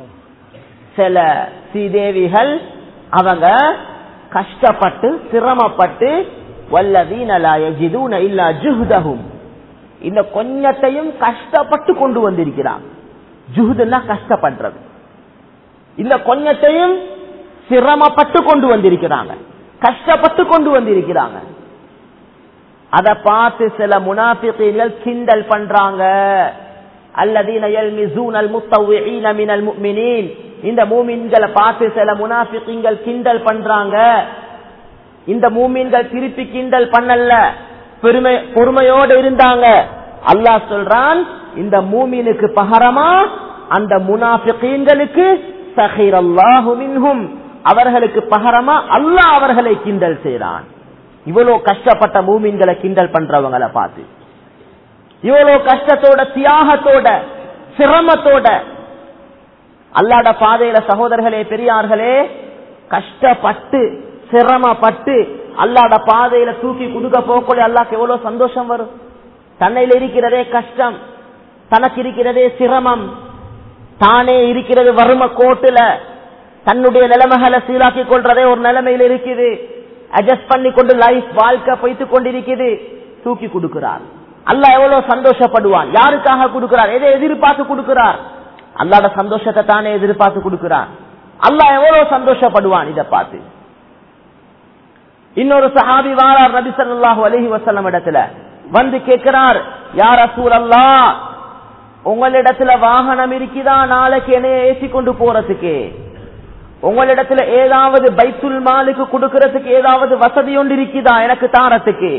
Speaker 1: சில சீதேவிகள் அவங்க கஷ்டப்பட்டு சிரமப்பட்டு வல்லதீன லா யஜிதூன இல்லா ஜுஹ்தஹும் இந்த கொஞ்சத்தையும் கஷ்டப்பட்டு கொண்டு வந்திருக்கிறான் ஜுஹுதுன்னா கஷ்டப்படுறது இந்த கொஞ்சத்தையும் சிரமப்பட்டு கொண்டு வந்திருக்கிறாங்க கஷ்டப்பட்டு கொண்டு வந்திருக்கிறாங்க அத பார்த்து சில முனாஃபிகீன்கள் கிண்டல் பண்றாங்க அல்லதீன யல்மிஸூன அல்முத்தவ்விஈன மினல் முஃமினீன் இந்த மூமின்களை பார்த்து சில முனாஃபிகீன்கள் கிண்டல் பண்றாங்க இந்த மூமின்கள் திருப்பி கிண்டல் பண்ணல பெருமை பொறுமையோடு இருந்தாங்க அல்லாஹ் சொல்றான் இந்த மூமினுக்கு பகரமா அந்த முனாஃபிகீன்களுக்கு சஹீர் அல்லாஹு மின்ஹும் அவர்களுக்கு பகரமா அல்லாஹ் அவர்களை கிண்டல் செய்றான் இவ்வளவு கஷ்டப்பட்ட மூமின்களை கிண்டல் பண்றவங்களை பார்த்து இவ்வளவு கஷ்டத்தோட தியாகத்தோட சிரமத்தோட அல்லாட பாதையில சகோதரர்களே பெரியார்களே கஷ்டப்பட்டு சிரமப்பட்டு அல்லாட பாதையில தூக்கி கொடுக்க போக்கொள்ள அல்லாக்கு எவ்வளவு சந்தோஷம் வரும் தன்னையில இருக்கிறதே கஷ்டம் தனக்கு இருக்கிறதே சிரமம் தானே இருக்கிறது வறும கோட்டுல தன்னுடைய நிலைமைகளை சீராக்கி கொள்றதே ஒரு நிலைமையில இருக்குது அட்ஜஸ்ட் பண்ணி கொண்டு லைஃப் வாழ்க்கை போய்த்து கொண்டிருக்குது தூக்கி கொடுக்கிறார் அல்லாஹ் எவ்வளவு சந்தோஷப்படுவான் யாருக்காக கொடுக்கிறார் எதை எதிர்பார்த்து கொடுக்கிறார் அல்லாட சந்தோஷத்தை தானே எதிர்பார்த்து கொடுக்கிறார் அல்லாஹ் எவ்வளவு சந்தோஷப்படுவான் இதை பார்த்து இன்னொரு சஹாபி வாரார் நபி ஸல்லல்லாஹு அலைஹி வஸல்லம் இடத்துல வந்து கேட்கிறார் யார் ரசூல் அல்லா உங்களிடத்துல வாகனம் இருக்குதா நாளைக்கு என்னைய ஏசி கொண்டு போறதுக்கு உங்களிடத்துல ஏதாவது பைத்துல் மாலுக்கு கொடுக்கறதுக்கு ஏதாவது வசதி ஒன்று இருக்குதா எனக்கு தாரத்துக்கு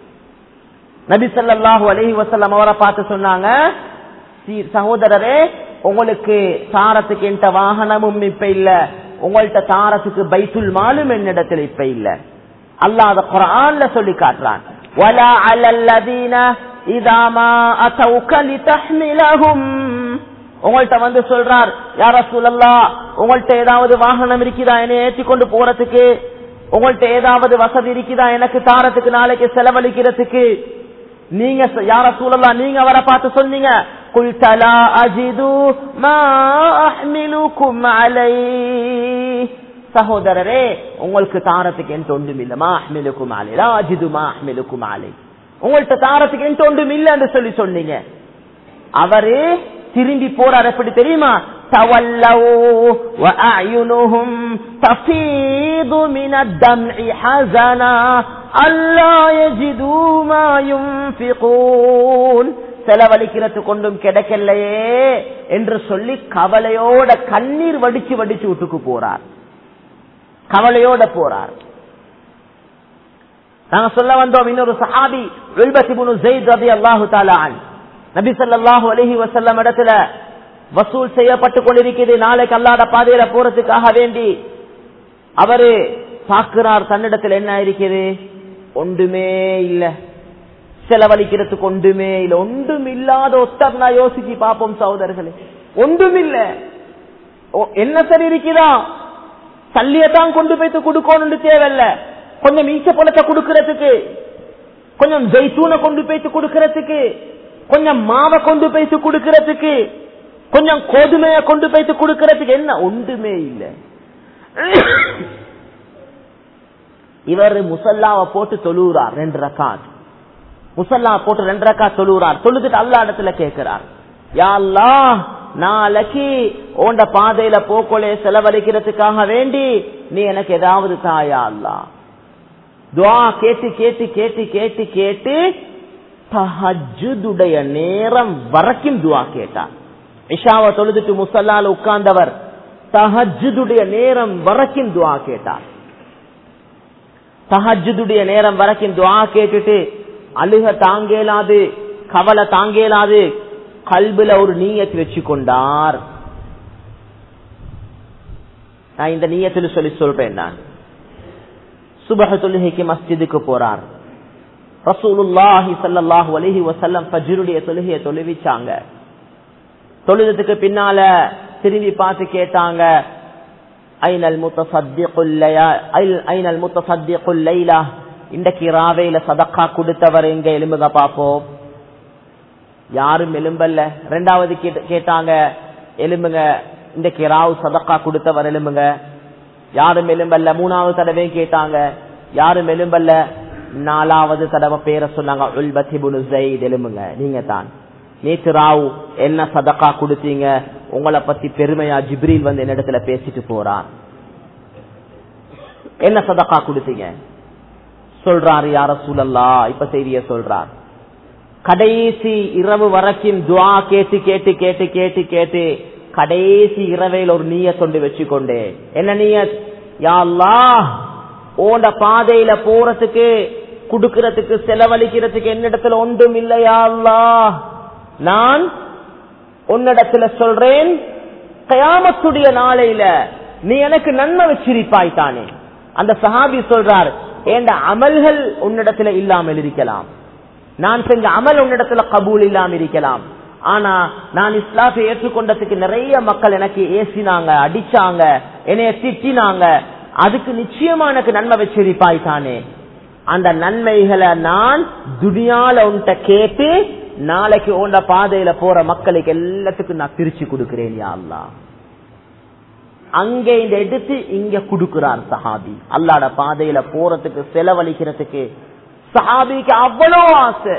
Speaker 1: நபி ஸல்லல்லாஹு அலைஹி வஸல்லம் அவரை பார்த்து சொன்னாங்க "சீ- சகோதரரே உங்களுக்கு தாரத்துக்கு எந்த வாகனமும் இப்ப இல்ல உங்கள்ட்ட தாரத்துக்கு பைத்துல் மாலும் என்னிடத்துல இப்ப இல்ல அல்லாஹ் அத குர்ஆன்ல சொல்லி காட்டுறான் ولا على الذين اذا ما اتوك لتحملهم உங்கள்ட்ட வந்து சொல்றார் யார சூழல்லா உங்கள்ட்ட ஏதாவது வாகனம் இருக்குதா என்னை ஏற்றி கொண்டு போறதுக்கு உங்கள்ட்ட ஏதாவது வசதி இருக்குதா எனக்கு தாரத்துக்கு நாளைக்கு செலவழிக்கிறதுக்கு நீங்க ச- யார சூழல்லா நீங்க அவரை பார்த்து சொன்னீங்க قلت لا أجد ما أحملكم عليه சகோதரரே உங்களுக்கு தாரத்துக்கு என் ஒன்றும் இல்ல மா அஹ்மிலுக்கும் அலை லா அஜிது மா அஹ்மிலுக்கும் அலை உங்கள்ட்ட தாரத்துக்கு என் ஒன்றும் இல்ல என்று சொல்லி சொன்னீங்க அவரு திரும்பி போறார் எப்படி தெரியுமா تولوا وأعينهم تفيض من الدمع حزنا ألا يجدوا ما ينفقون செலவழிக்கிறது கொண்டும் கிடைக்கலையே என்று சொல்லி கவலையோட கண்ணீர் வடிச்சு வடிச்சு விட்டுக்கு போறார் கவலையோட போறார் நாங்க சொல்ல வந்தோம் இன்னொரு சஹாபி வில்பத்திபுனு ஜெயித் ரதி அல்லாஹு தாலான் நபி ஸல்லல்லாஹு அலைஹி வஸல்லம் இடத்துல வசூல் செய்யப்பட்டு கொண்டிருக்கிறது நாளைக்கு அல்லாத பாதையில போறதுக்காக வேண்டி அவரு பார்க்கிறார் தன்னிடத்தில் என்ன இருக்குது ஒன்றுமே இல்ல செலவழிக்கிறதுக்கு ஒன்றுமே இல்ல ஒன்றும் இல்லாத ஒத்தர் நான் யோசிச்சு பார்ப்போம் சகோதரர்களே ஒன்றும் இல்ல ஓ- என்ன சரி இருக்குதா சல்லியத்தான் கொண்டு போய்த்து கொடுக்கணும்னு தேவையில்ல கொஞ்சம் ஈச்ச பழத்தை கொடுக்கறதுக்கு கொஞ்சம் ஜெய்தூனை கொண்டு போய்த்து கொடுக்கறதுக்கு கொஞ்சம் மாவை கொண்டு போய்த்து கொடுக்கறதுக்கு கொஞ்சம் கோதுமையை கொண்டு போய்த்து கொடுக்கறதுக்கு என்ன ஒன்றுமே இல்ல இவர் முசல்லாவை போட்டு தொழுகிறார் ரெண்டு ரக்காத் முசல்லா போட்டு ரெண்டு ரக்கா தொழுகிறார் தொழுதுட்டு அல்லா இடத்துல கேட்கிறார் யா அல்லாஹ் நாளைக்கு உண்ட பாதையில போக்கொலே செலவழிக்கிறதுக்காக வேண்டி நீ எனக்கு ஏதாவது தாயா அல்லா துவா கேட்டு கேட்டு கேட்டு கேட்டு கேட்டு தஹஜுடைய நேரம் வரைக்கும் துவா கேட்டார் இஷாவை தொழுதுட்டு முசல்லால உட்கார்ந்தவர் தஹஜுடைய நேரம் வரைக்கும் துவா கேட்டார் தஹஜுடைய நேரம் வரைக்கும் துவா கேட்டுட்டு அழுக தாங்கேலாது கவலை தாங்கேலாது கல்புல ஒரு நீயத் வச்சு கொண்டார் நான் இந்த நீயத்தில் சொல்லி சொல்றேன் நான் சுபஹ தொழுகைக்கு மஸ்ஜிதுக்கு போறார் ரசூலுல்லாஹி ஸல்லல்லாஹு அலைஹி வஸல்லம் ஃபஜ்ருடைய தொழுகையை தொழுவிச்சாங்க தொழுதத்துக்கு பின்னால திரும்பி பார்த்து கேட்டாங்க ஐனல் முத்தசத்திகுல் லயா ஐனல் முத்தசத்திகுல் லைலா இன்றைக்கு ராவையில சதக்கா கொடுத்தவர் எங்க எலும்புக பாப்போம் யாரும் எலும்பல்ல ரெண்டாவது கேட்டாங்க எலும்புங்க இன்றைக்கு ராவு சதக்கா கொடுத்தவர் எலும்புங்க யாரும் எலும்பல்ல மூணாவது தடவையும் கேட்டாங்க யாரும் எலும்பல்ல நாலாவது தடவை பேரை சொன்னாங்க உல்பத்திபுனு ஜெயித் எலும்புங்க நீங்க தான் நேற்று ராவ் என்ன சதக்கா கொடுத்தீங்க உங்களை பத்தி பெருமையா ஜிப்ரீல் வந்து என்னிடத்துல பேசிட்டு போறார் என்ன சதக்கா கொடுத்தீங்க சொல்றாரு யார சூழல்லா இப்ப செய்திய சொல்றார் கடைசி இரவு வரைக்கும் துவா கேட்டு கேட்டு கேட்டு கேட்டு கேட்டு கடைசி இரவையில் ஒரு நீய தொண்டு வச்சுக்கொண்டே என்ன நீய யாழ்லா ஓண்ட பாதையில போறதுக்கு குடுக்கறதுக்கு செலவழிக்கிறதுக்கு என்னிடத்துல ஒன்றும் இல்லையா அல்லா நான் உன்னிடத்துல சொல்றேன் கயாமத்துடைய நாளையில நீ எனக்கு நன்மை வச்சிருப்பாய் தானே அந்த சஹாபி சொல்றார் ஏண்ட அமல்கள் உன்னிடத்துல இல்லாமல் இருக்கலாம் நான் செஞ்ச அமல் உன்னிடத்துல கபூல் இல்லாம இருக்கலாம் ஆனா நான் இஸ்லாத்தை ஏற்றுக்கொண்டதுக்கு நிறைய மக்கள் எனக்கு ஏசினாங்க அடிச்சாங்க என்னைய திட்டினாங்க அதுக்கு நிச்சயமா எனக்கு நன்மை வச்சிருப்பாய் தானே அந்த நன்மைகளை நான் துனியால உன்கிட்ட கேட்டு நாளைக்கு உண்ட பாதையில போற மக்களுக்கு எல்லாத்துக்கும் நான் பிரிச்சு கொடுக்கிறேன் யா அல்லா அங்கே இந்த எடுத்து இங்க கொடுக்கிறார் சஹாபி அல்லாட பாதையில போறதுக்கு செலவழிக்கிறதுக்கு சஹாபிக்கு அவ்வளோ ஆசை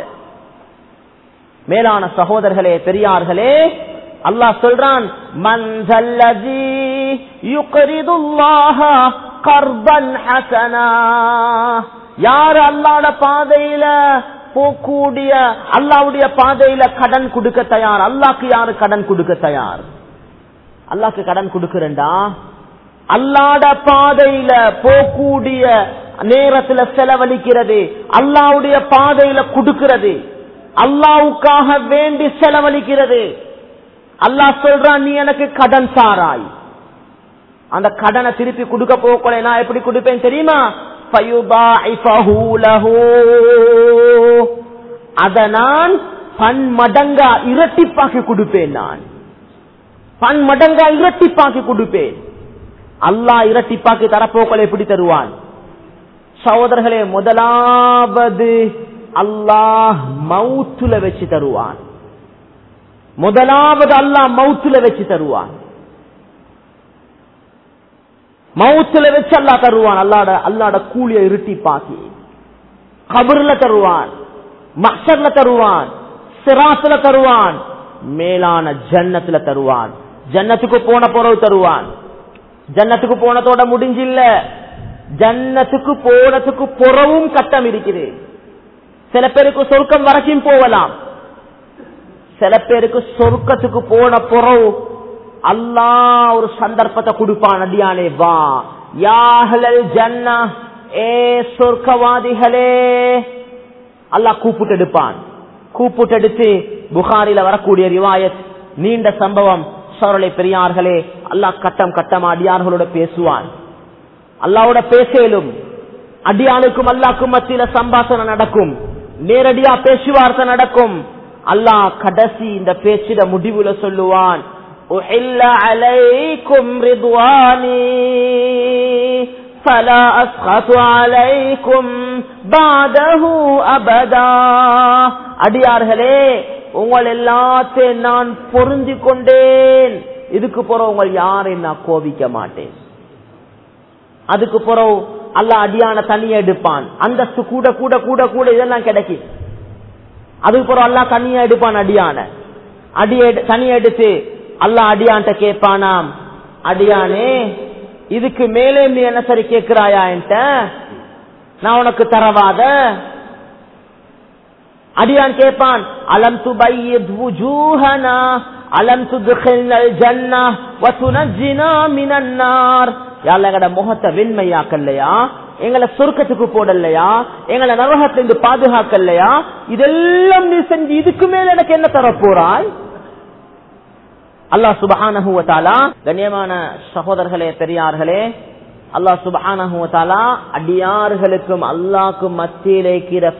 Speaker 1: மேலான சகோதரர்களே பெரியார்களே அல்லாஹ் சொல்றான் மன்சல்லதி யுக்ரிதுல்லாஹ கர்பன் ஹசனா யார் அல்லாட பாதையில போக்கூடிய அல்லாவுடைய பாதையில கடன் கொடுக்க தயார் அல்லாக்கு யாரு கடன் கொடுக்க தயார் அல்லாக்கு கடன் கொடுக்கிறேன்டா அல்லாட பாதையில போக்கூடிய நேரத்துல செலவழிக்கிறது அல்லாவுடைய பாதையில கொடுக்கிறது அல்லாவுக்காக வேண்டி செலவழிக்கிறது அல்லாஹ் சொல்றான் நீ எனக்கு கடன் சாராய் அந்த கடனை திருப்பி கொடுக்க போகல நான் எப்படி கொடுப்பேன் தெரியுமா அத நான் பன்மடங்கா இரட்டிப்பாக்கி கொடுப்பேன் நான் பன்மடங்கா இரட்டிப்பாக்கி கொடுப்பேன் அல்லாஹ் இரட்டிப்பாக்கி தரப்போக்களை எப்படி தருவான் சகோதரர்களே முதலாவது அல்லாஹ் மவுத்துல வச்சு தருவான் முதலாவது அல்லாஹ் மவுத்துல வச்சு தருவான் மவுத்துல வச்சு அல்லா தருவான் அல்லாட அல்லாட கூலிய இருட்டி பாக்கி கபர்ல தருவான் மக்சர்ல தருவான் சிராசுல தருவான் மேலான ஜன்னத்துல தருவான் ஜன்னத்துக்கு போன பிறகு தருவான் ஜன்னத்துக்கு போனதோட முடிஞ்சில்ல ஜன்னத்துக்கு போனதுக்கு புறவும் கட்டம் இருக்குது சில பேருக்கு சொர்க்கம் வரைக்கும் போகலாம் சில பேருக்கு சொர்க்கத்துக்கு போன புறவு அல்லா ஒரு சந்தர்ப்பத்தை கொடுப்பான் அடியானே வா யாஹலல் ஜன்னா ஏ சொர்க்கவாதிகளே அல்லாஹ் கூப்பிட்டு எடுப்பான் கூப்பிட்டு எடுத்து புகாரில வரக்கூடிய ரிவாயத் நீண்ட சம்பவம் சோரலை பெரியார்களே அல்லாஹ் கட்டம் கட்டமா அடியார்களோட பேசுவான் அல்லாவோட பேசலும் அடியானுக்கும் அல்லாக்கும் மத்தியில சம்பாஷணை நடக்கும் நேரடியா பேச்சுவார்த்தை நடக்கும் அல்லாஹ் கடைசி இந்த பேச்சிட முடிவுல சொல்லுவான் أحل عليكم رضواني فلا أسخط عليكم بعده أبدا அடியார்களே உங்கள் எல்லாத்தையும் நான் பொருந்தி கொண்டேன் இதுக்கு பிறகு உங்கள் யாரையும் நான் கோபிக்க மாட்டேன் அதுக்கு பிறகு அல்ல அடியான தனியை எடுப்பான் அந்தஸ்து கூட கூட கூட கூட இதெல்லாம் கிடைக்கும் அதுக்கு பிறகு அல்லா தனியா எடுப்பான் அடியான அடிய தனியை எடுத்து அல்லா அடியான்ட்ட கேட்பானாம் அடியானே இதுக்கு மேலே நீ என்ன சரி கேட்கிறாயா என்கிட்ட நான் உனக்கு தரவாத அடியான் கேட்பான் அலம் துபையித் வுஜூஹனா அலம் துத்கில்னல் ஜன்னா வ துனஜ்ஜினா மினன் நார் யாழ்ல முகத்தை வெண்மையாக்கல்லையா எங்களை சொர்க்கத்துக்கு போடலையா எங்களை நரகத்திலிருந்து பாதுகாக்கலையா இதெல்லாம் நீ செஞ்சு இதுக்கு மேல எனக்கு என்ன தர போறாய் அல்லாஹ் சுபஹானஹுவத்தாலா கண்ணியமான சகோதரர்களே பெரியார்களே அல்லாஹ் சுபஹானஹுவத்தாலா அடியார்களுக்கும் அல்லாஹ்க்கும் மத்தியிலே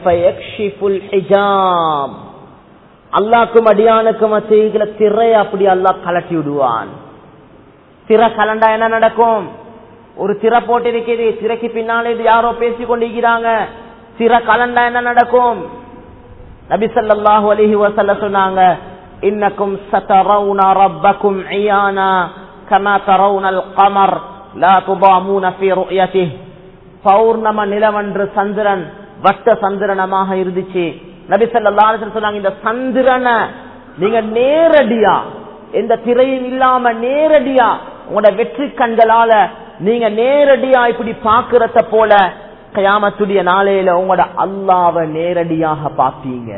Speaker 1: ஹிஜாம் அல்லாஹ்க்கும் அடியானுக்கும் மத்தியில திரை அப்படி அல்லாஹ் கலட்டி விடுவான் திரை கலண்டா என்ன நடக்கும் ஒரு திரை போட்டு இருக்குது திரைக்கு பின்னாலே இது யாரோ பேசி கொண்டிருக்கிறாங்க திரை கலண்டா என்ன நடக்கும் நபி ஸல்லல்லாஹு அலைஹி வஸல்லம் சொன்னாங்க இன்னக்கும் சதரவுன ரப்பக்கும் இயானா கமா தரவுனல் கமர் லா துபாமூன ஃபீ ருயதிஹ் பௌர்ணம நிலவன்று சந்திரன் வட்ட சந்திரனமாக இருந்துச்சு நபி ஸல்லல்லாஹு அலைஹி வஸல்லம் சொன்னாங்க இந்த சந்திரனை நீங்க நேரடியா எந்த திரையும் இல்லாம நேரடியா உங்களோட வெற்றி கண்களால நீங்க நேரடியா இப்படி பாக்குறத போல கயாமத்துடைய நாளையில உங்களோட அல்லாவை நேரடியாக பார்ப்பீங்க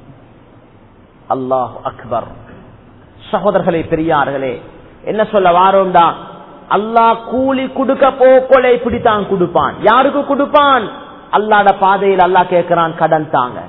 Speaker 1: அல்லாஹ் அக்பர் சகோதரர்களே பெரியார்களே என்ன சொல்ல வாரோம்டா அல்லாஹ் கூலி கொடுக்க போக்கொலை இப்படித்தான் கொடுப்பான் யாருக்கு கொடுப்பான் அல்லாட பாதையில் அல்லாஹ் கேட்கிறான் கடன் தாங்க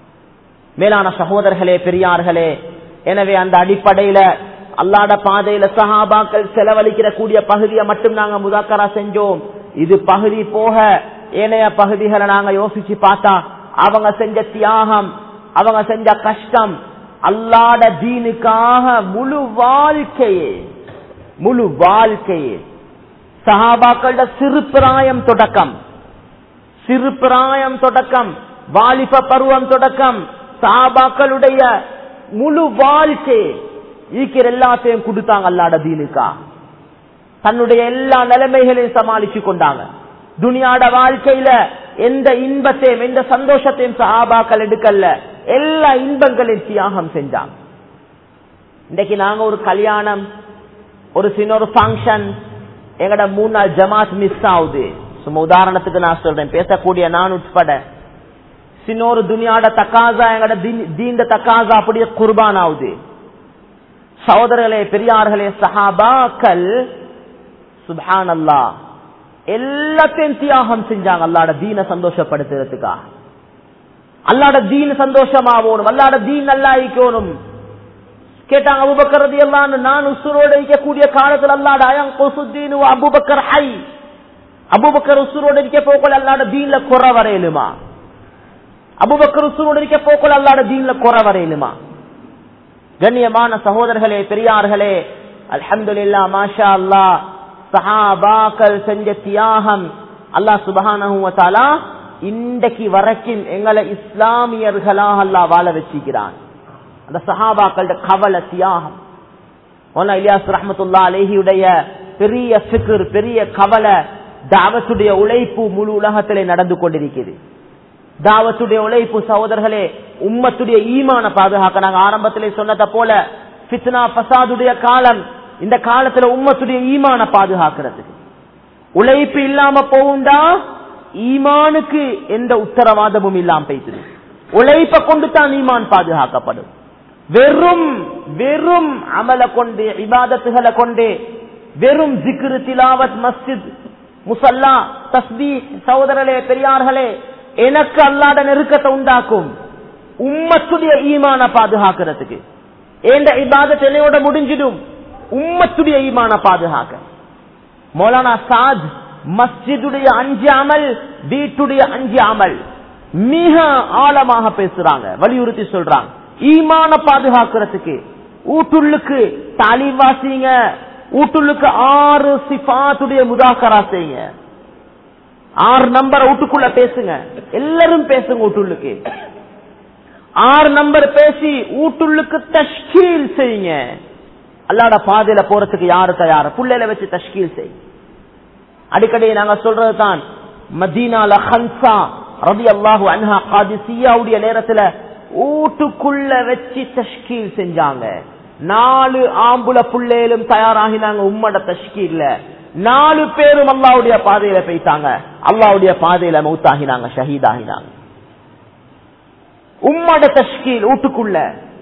Speaker 1: மேலான சகோதரர்களே பெரியார்களே எனவே அந்த அடிப்படையில அல்லாட பாதையில சஹாபாக்கள் செலவழிக்கிற கூடிய பகுதியை மட்டும் நாங்க முதாக்கரா செஞ்சோம் இது பகுதி போக ஏனைய பகுதிகளை நாங்க யோசிச்சு பார்த்தா அவங்க செஞ்ச தியாகம் அவங்க செஞ்ச கஷ்டம் அல்லாட தீனுக்காக முழு வாழ்க்கையே முழு வாழ்க்கையே சஹாபாக்களோட சிறு பிராயம் தொடக்கம் சிறு பிராயம் தொடக்கம் வாலிப பருவம் தொடக்கம் சஹாபாக்களுடைய முழு வாழ்க்கை ஈக்கிற எல்லாத்தையும் கொடுத்தாங்க அல்லாட தீனுக்கா தன்னுடைய எல்லா நிலைமைகளையும் சமாளிச்சு கொண்டாங்க துனியாட வாழ்க்கையில எந்த இன்பத்தையும் எந்த சந்தோஷத்தையும் சஹாபாக்கள் எடுக்கல எல்லா இன்பங்களையும் தியாகம் செஞ்சாங்க இன்னைக்கு நாங்க ஒரு கல்யாணம் ஒரு சின்ன ஒரு ஃபங்க்ஷன் எங்கட மூணு நாள் ஜமாத் மிஸ் ஆகுது சும்மா உதாரணத்துக்கு நான் சொல்றேன் பேசக்கூடிய நான் உட்பட சின்ன ஒரு துனியாட தக்காசா எங்கட தீண்ட தக்காசா அப்படியே குர்பான் ஆகுது சகோதரர்களே பெரியார்களே சஹாபாக்கள் சுபான் அல்லா எல்லாத்தையும் தியாகம் செஞ்சாங்க அல்லாட தீன சந்தோஷப்படுத்துறதுக்கா அல்லாட தீன் சந்தோஷமாவோனும் அல்லாட தீன் நல்லா இருக்கணும் கேட்டாங்க அபுபக்கரது எல்லாம் நான் உசுரோடு இருக்கக்கூடிய காலத்தில் அல்லாட அயம் கொசுத்தீன் அபுபக்கர் ஹை அபுபக்கர் உசுரோடு இருக்க போக்கல் அல்லாட தீன்ல குறை வரையிலுமா அபுபக்கர் உசுரோடு இருக்க போக்கல் அல்லாட தீன்ல குறை வரையிலுமா கண்ணியமான சகோதரர்களே பெரியார்களே அல்ஹம்துலில்லா மாஷா அல்லா சஹாபாக்கள் செஞ்ச தியாகம் அல்லாஹ் சுபஹானஹுவத்தாலா இன்றைக்கு வரைக்கும் எங்களை இஸ்லாமியர்களாக அல்லா வாழ வச்சிக்கிறான் அந்த சஹாபாக்களோட கவலை தியாகம் மோனா இலியாஸ் ரஹமத்துல்லா அலேஹியுடைய பெரிய சிக்கர் பெரிய கவலை தாவத்துடைய உழைப்பு முழு உலகத்திலே நடந்து கொண்டிருக்கிறது தாவத்துடைய உழைப்பு சகோதரர்களே உம்மத்துடைய ஈமான பாதுகாக்க நாங்க ஆரம்பத்திலே சொன்னதை போல பித்னா பசாதுடைய காலம் இந்த காலத்துல உம்மத்துடைய ஈமான பாதுகாக்கிறதுக்கு உழைப்பு இல்லாம போகுண்டா ஈமானுக்கு எந்த உத்தரவாதமும் இல்லாம போய்த்து உழைப்ப கொண்டு தான் ஈமான் பாதுகாக்கப்படும் வெறும் வெறும் அமல கொண்டு இபாதத்துகளை கொண்டு வெறும் ஜிக்ரு திலாவத் மஸ்ஜித் முசல்லா தஸ்பி சகோதரர்களே பெரியார்களே எனக்கு அல்லாத நெருக்கத்தை உண்டாக்கும் உம்மத்துடைய ஈமான பாதுகாக்கிறதுக்கு ஏண்ட இபாதத் என்னையோட முடிஞ்சிடும் உம்மத்துடைய ஈமான பாதுகாக்க மௌலானா சாத் மஸ்ஜிதுடைய அஞ்சு அமல் வீட்டுடைய அஞ்சு அமல் மிக ஆழமாக பேசுறாங்க வலியுறுத்தி சொல்றாங்க ஈமான பாதுகாக்கிறதுக்கு ஊட்டுள்ளுக்கு தாலிவாசிங்க ஊட்டுள்ளுக்கு ஆறு சிபாத்துடைய முதாக்கரா செய்யுங்க ஆறு நம்பர் வீட்டுக்குள்ள பேசுங்க எல்லாரும் பேசுங்க வீட்டுள்ளுக்கு ஆறு நம்பர் பேசி வீட்டுள்ளுக்கு தஷ்கீல் செய்யுங்க அல்லாட பாதையில போறதுக்கு யாரு தயார் புள்ளையில வச்சு தஷ்கீல் செய் அடிக்கடி நாங்க சொல்றது தான் மதீனால ஹன்சா ரவி அல்லாஹு அன்ஹா காதிசியாவுடைய நேரத்துல வீட்டுக்குள்ள வச்சு தஷ்கீல் செஞ்சாங்க நாலு ஆம்புல புள்ளையிலும் தயாராகினாங்க உம்மட தஷ்கீல்ல நாலு பேரும் அல்லாவுடைய பாதையில போயிட்டாங்க அல்லாவுடைய பாதையில மௌத்தாகினாங்க ஷஹீதாகினாங்க உம்மட தஷ்கீல் வீட்டுக்குள்ள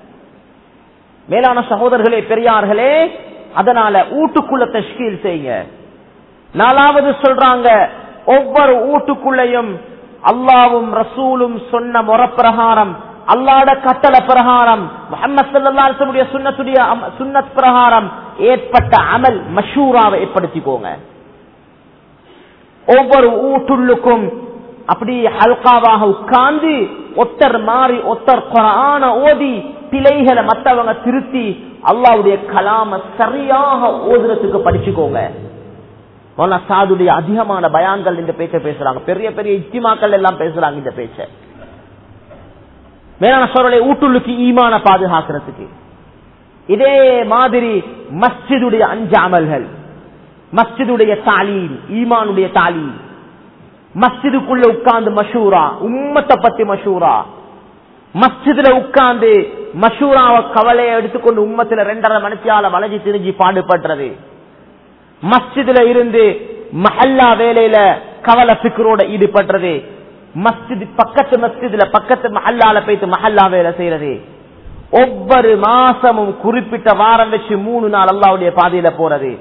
Speaker 1: மேலான சகோதரர்களே பெரியார்களே அதனால வீட்டுக்குள்ள தஷ்கீல் செய்யுங்க நாலாவது சொல்றாங்க ஒவ்வொரு வீட்டுக்குள்ளையும் அல்லாவும் ரசூலும் சொன்ன முறப்பிரகாரம் அல்லாட கட்டளை பிரகாரம் முகமது சல்லாஹுடைய சுண்ணத்துடைய அம- சுன்னத் பிரகாரம் ஏற்பட்ட அமல் மஷூராவை ஏற்படுத்திக்கோங்க ஒவ்வொரு ஊட்டுள்ளுக்கும் அப்படி ஹல்காவாக உட்கார்ந்து ஒத்தர் மாறி ஒத்தர் குரான ஓதி பிழைகளை மத்தவங்க திருத்தி அல்லாவுடைய கலாம சரியாக ஓதுறதுக்கு படிச்சுக்கோங்க மௌலானா சாதுடைய அதிகமான பயான்கள் இந்த பேச்சை பேசுறாங்க பெரிய பெரிய இத்திமாக்கள் எல்லாம் பேசுறாங்க இந்த பேச்சை மேலான சொல்றலை ஊட்டுள்ளுக்கு ஈமான பாதுகாக்கிறதுக்கு இதே மாதிரி மஸ்ஜிதுடைய அஞ்சு அமல்கள் மஸ்ஜிதுடைய தாலீம் ஈமானுடைய தாலீம் மஸ்ஜிதுக்குள்ள உட்கார்ந்து மஷூரா உம்மத்தை பத்தி மஷூரா மஸ்ஜிதுல உட்கார்ந்து மஷூராவை கவலையை எடுத்துக்கொண்டு உம்மத்துல ரெண்டரை மணித்தியால வளைஞ்சி திரிஞ்சு பாடுபடுறது மஸ்ஜிதுல இருந்து மஹல்லா வேலையில கவலை பிக்கரோட ஈடுபடுறது மஸ்ஜித் பக்கத்து மஸ்ஜிதுல பக்கத்து மஹல்லால போயிட்டு மஹல்லா வேலை செய்யறது ஒவ்வொரு மாசமும் குறிப்பிட்ட வாரம் வச்சு மூணு நாள் அல்லாவுடைய பாதையில போறது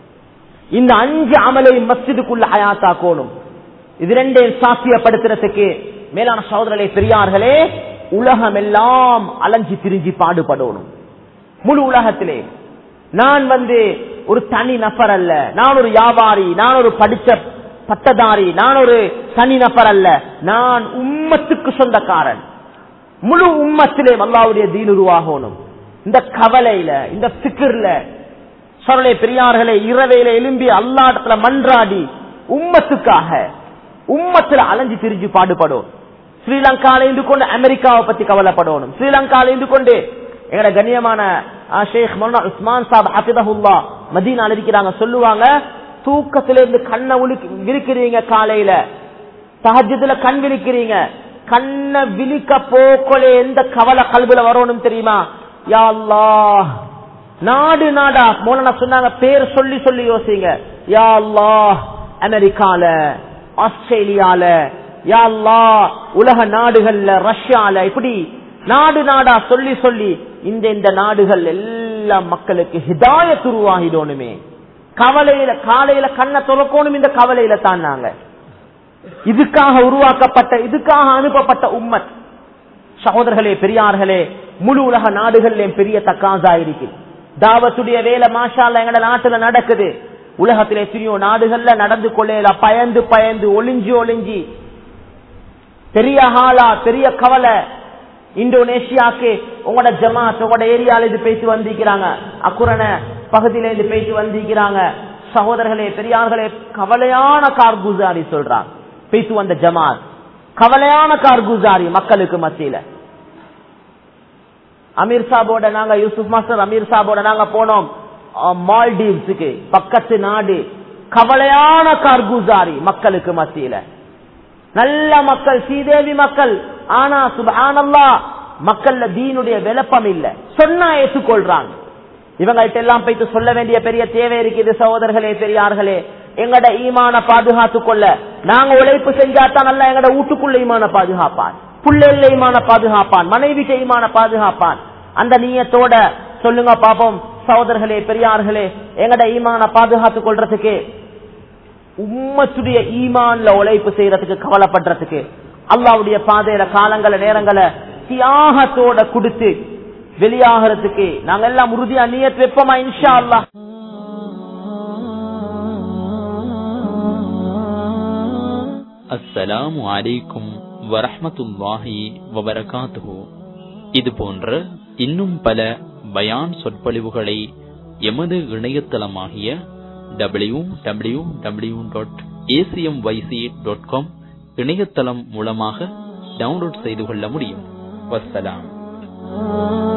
Speaker 1: இந்த அஞ்சு அமலை மஸ்ஜிதுக்குள்ள ஹயாத்தாக்கணும் இது ரெண்டையும் சாத்தியப்படுத்துறதுக்கு மேலான சகோதரர்களே பெரியார்களே உலகம் எல்லாம் அலைஞ்சு திரிஞ்சு பாடுபடணும் முழு உலகத்திலே நான் வந்து ஒரு தனி நபர் அல்ல நான் ஒரு வியாபாரி நான் ஒரு படிச்ச பட்டதாரி நான் ஒரு தனி நபர் அல்ல நான் உம்மத்துக்கு சொந்தக்காரன் முழு உம்மத்திலே அல்லாவுடைய தீன் உருவாகணும் இந்த கவலையில இந்த சிக்கர்ல சொரலை பெரியார்களே இரவையில எழும்பி அல்லாடத்துல மன்றாடி உம்மத்துக்காக உம்மத்துல அலைஞ்சு திரிஞ்சு பாடுபடும் ஸ்ரீலங்கால இருந்து கொண்டு அமெரிக்காவை பத்தி கவலைப்படணும் ஸ்ரீலங்கால இருந்து கொண்டு எங்கட கண்ணியமான ஆ, ஷேக் மௌலானா உஸ்மான் சாப் ஹபிதஹுல்லா மதீனால இருக்கிறாங்க சொல்லுவாங்க தூக்கத்தில இருந்து கண்ணை உலுக்கி விரிக்கிறீங்க காலையில தஹஜத்துல கண் விழிக்கிறீங்க கண்ணை விழிக்க போக்கொலே எந்த கவலை கல்வில வரணும் தெரியுமா யா அல்லாஹ் நாடு நாடா மோலனா சொன்னாங்க பேர் சொல்லி சொல்லி யோசிங்க யா அல்லாஹ் அமெரிக்கால ஆஸ்திரேலியால யா அல்லாஹ் உலக நாடுகள்ல ரஷ்யால இப்படி நாடு நாடா சொல்லி சொல்லி இந்த இந்த நாடுகள் எல்லா மக்களுக்கு ஹிதாயத் உருவாகிடணுமே கவலையில காலையில கண்ணை துறக்கணும் இந்த கவலையில தான் நாங்க இதுக்காக உருவாக்கப்பட்ட இதுக்காக அனுப்பப்பட்ட உம்மத் சகோதரர்களே பெரியார்களே முழு உலக நாடுகள்லயும் பெரிய தக்காசா இருக்கு தாவத்துடைய வேலை மாஷால எங்கட நாட்டுல நடக்குது உலகத்திலே எத்தனையோ நாடுகள்ல நடந்து கொள்ளையில பயந்து பயந்து ஒளிஞ்சு ஒளிஞ்சி பெரிய ஹாலா பெரிய கவலை இந்தோனேஷியாக்கு உங்களோட ஜமாத் உங்களோட ஏரியால இது பேசி வந்திருக்கிறாங்க அக்குரண பகுதியில இருந்து பேசி வந்திருக்கிறாங்க சகோதரர்களே பெரியார்களே கவலையான கார்குசாரி சொல்றாங்க பேசி வந்த ஜமாத் கவலையான கார்குசாரி மக்களுக்கு மத்தியில அமீர் சாபோட நாங்க யூசுப் மாஸ்டர் அமீர் சாபோட நாங்க போனோம் அஹ், மால்டீவ்ஸுக்கு பக்கத்து நாடு கவலையான கார்குசாரி மக்களுக்கு மத்தியில நல்ல மக்கள் ஸ்ரீதேவி மக்கள் ஆனா சுபானல்லா மக்கள்ல தீனுடைய விளப்பம் இல்ல சொன்னா ஏற்றுக்கொள்றாங்க இவங்கள்ட்ட எல்லாம் போயிட்டு சொல்ல வேண்டிய பெரிய தேவை இருக்குது சகோதரர்களே பெரியார்களே எங்கட ஈமான பாதுகாத்து கொள்ள நாங்க உழைப்பு செஞ்சாதான் நல்லா எங்கட வீட்டுக்குள்ள ஈமான பாதுகாப்பான் புள்ளைல ஈமான பாதுகாப்பான் மனைவிக்கு ஈமான பாதுகாப்பான் அந்த நீயத்தோட சொல்லுங்க பாப்போம் சகோதரர்களே பெரியார்களே எங்கட ஈமான பாதுகாத்து கொள்றதுக்கு உம்மத்துடைய ஈமான்ல உழைப்பு செய்யறதுக்கு கவலைப்படுறதுக்கு அல்லாவுடைய பாதையில காலங்கள நேரங்களை தியாகத்தோட கொடுத்து வெளியாகிறதுக்கு நாங்க எல்லாம் உறுதியா நீயத் வைப்போமா இன்ஷா அல்லாஹ்
Speaker 2: அஸ்ஸலாமு அலைக்கும் வரஹ்மத்துல்லாஹி வபரகாத்துஹு இது போன்ற இன்னும் பல பயான் சொற்பொழிவுகளை எமது இணையதளமாகிய W W W dot ACM YC dot com இணையதளம் மூலமாக டவுன்லோட் செய்து கொள்ள முடியும் வஸ்ஸலாம்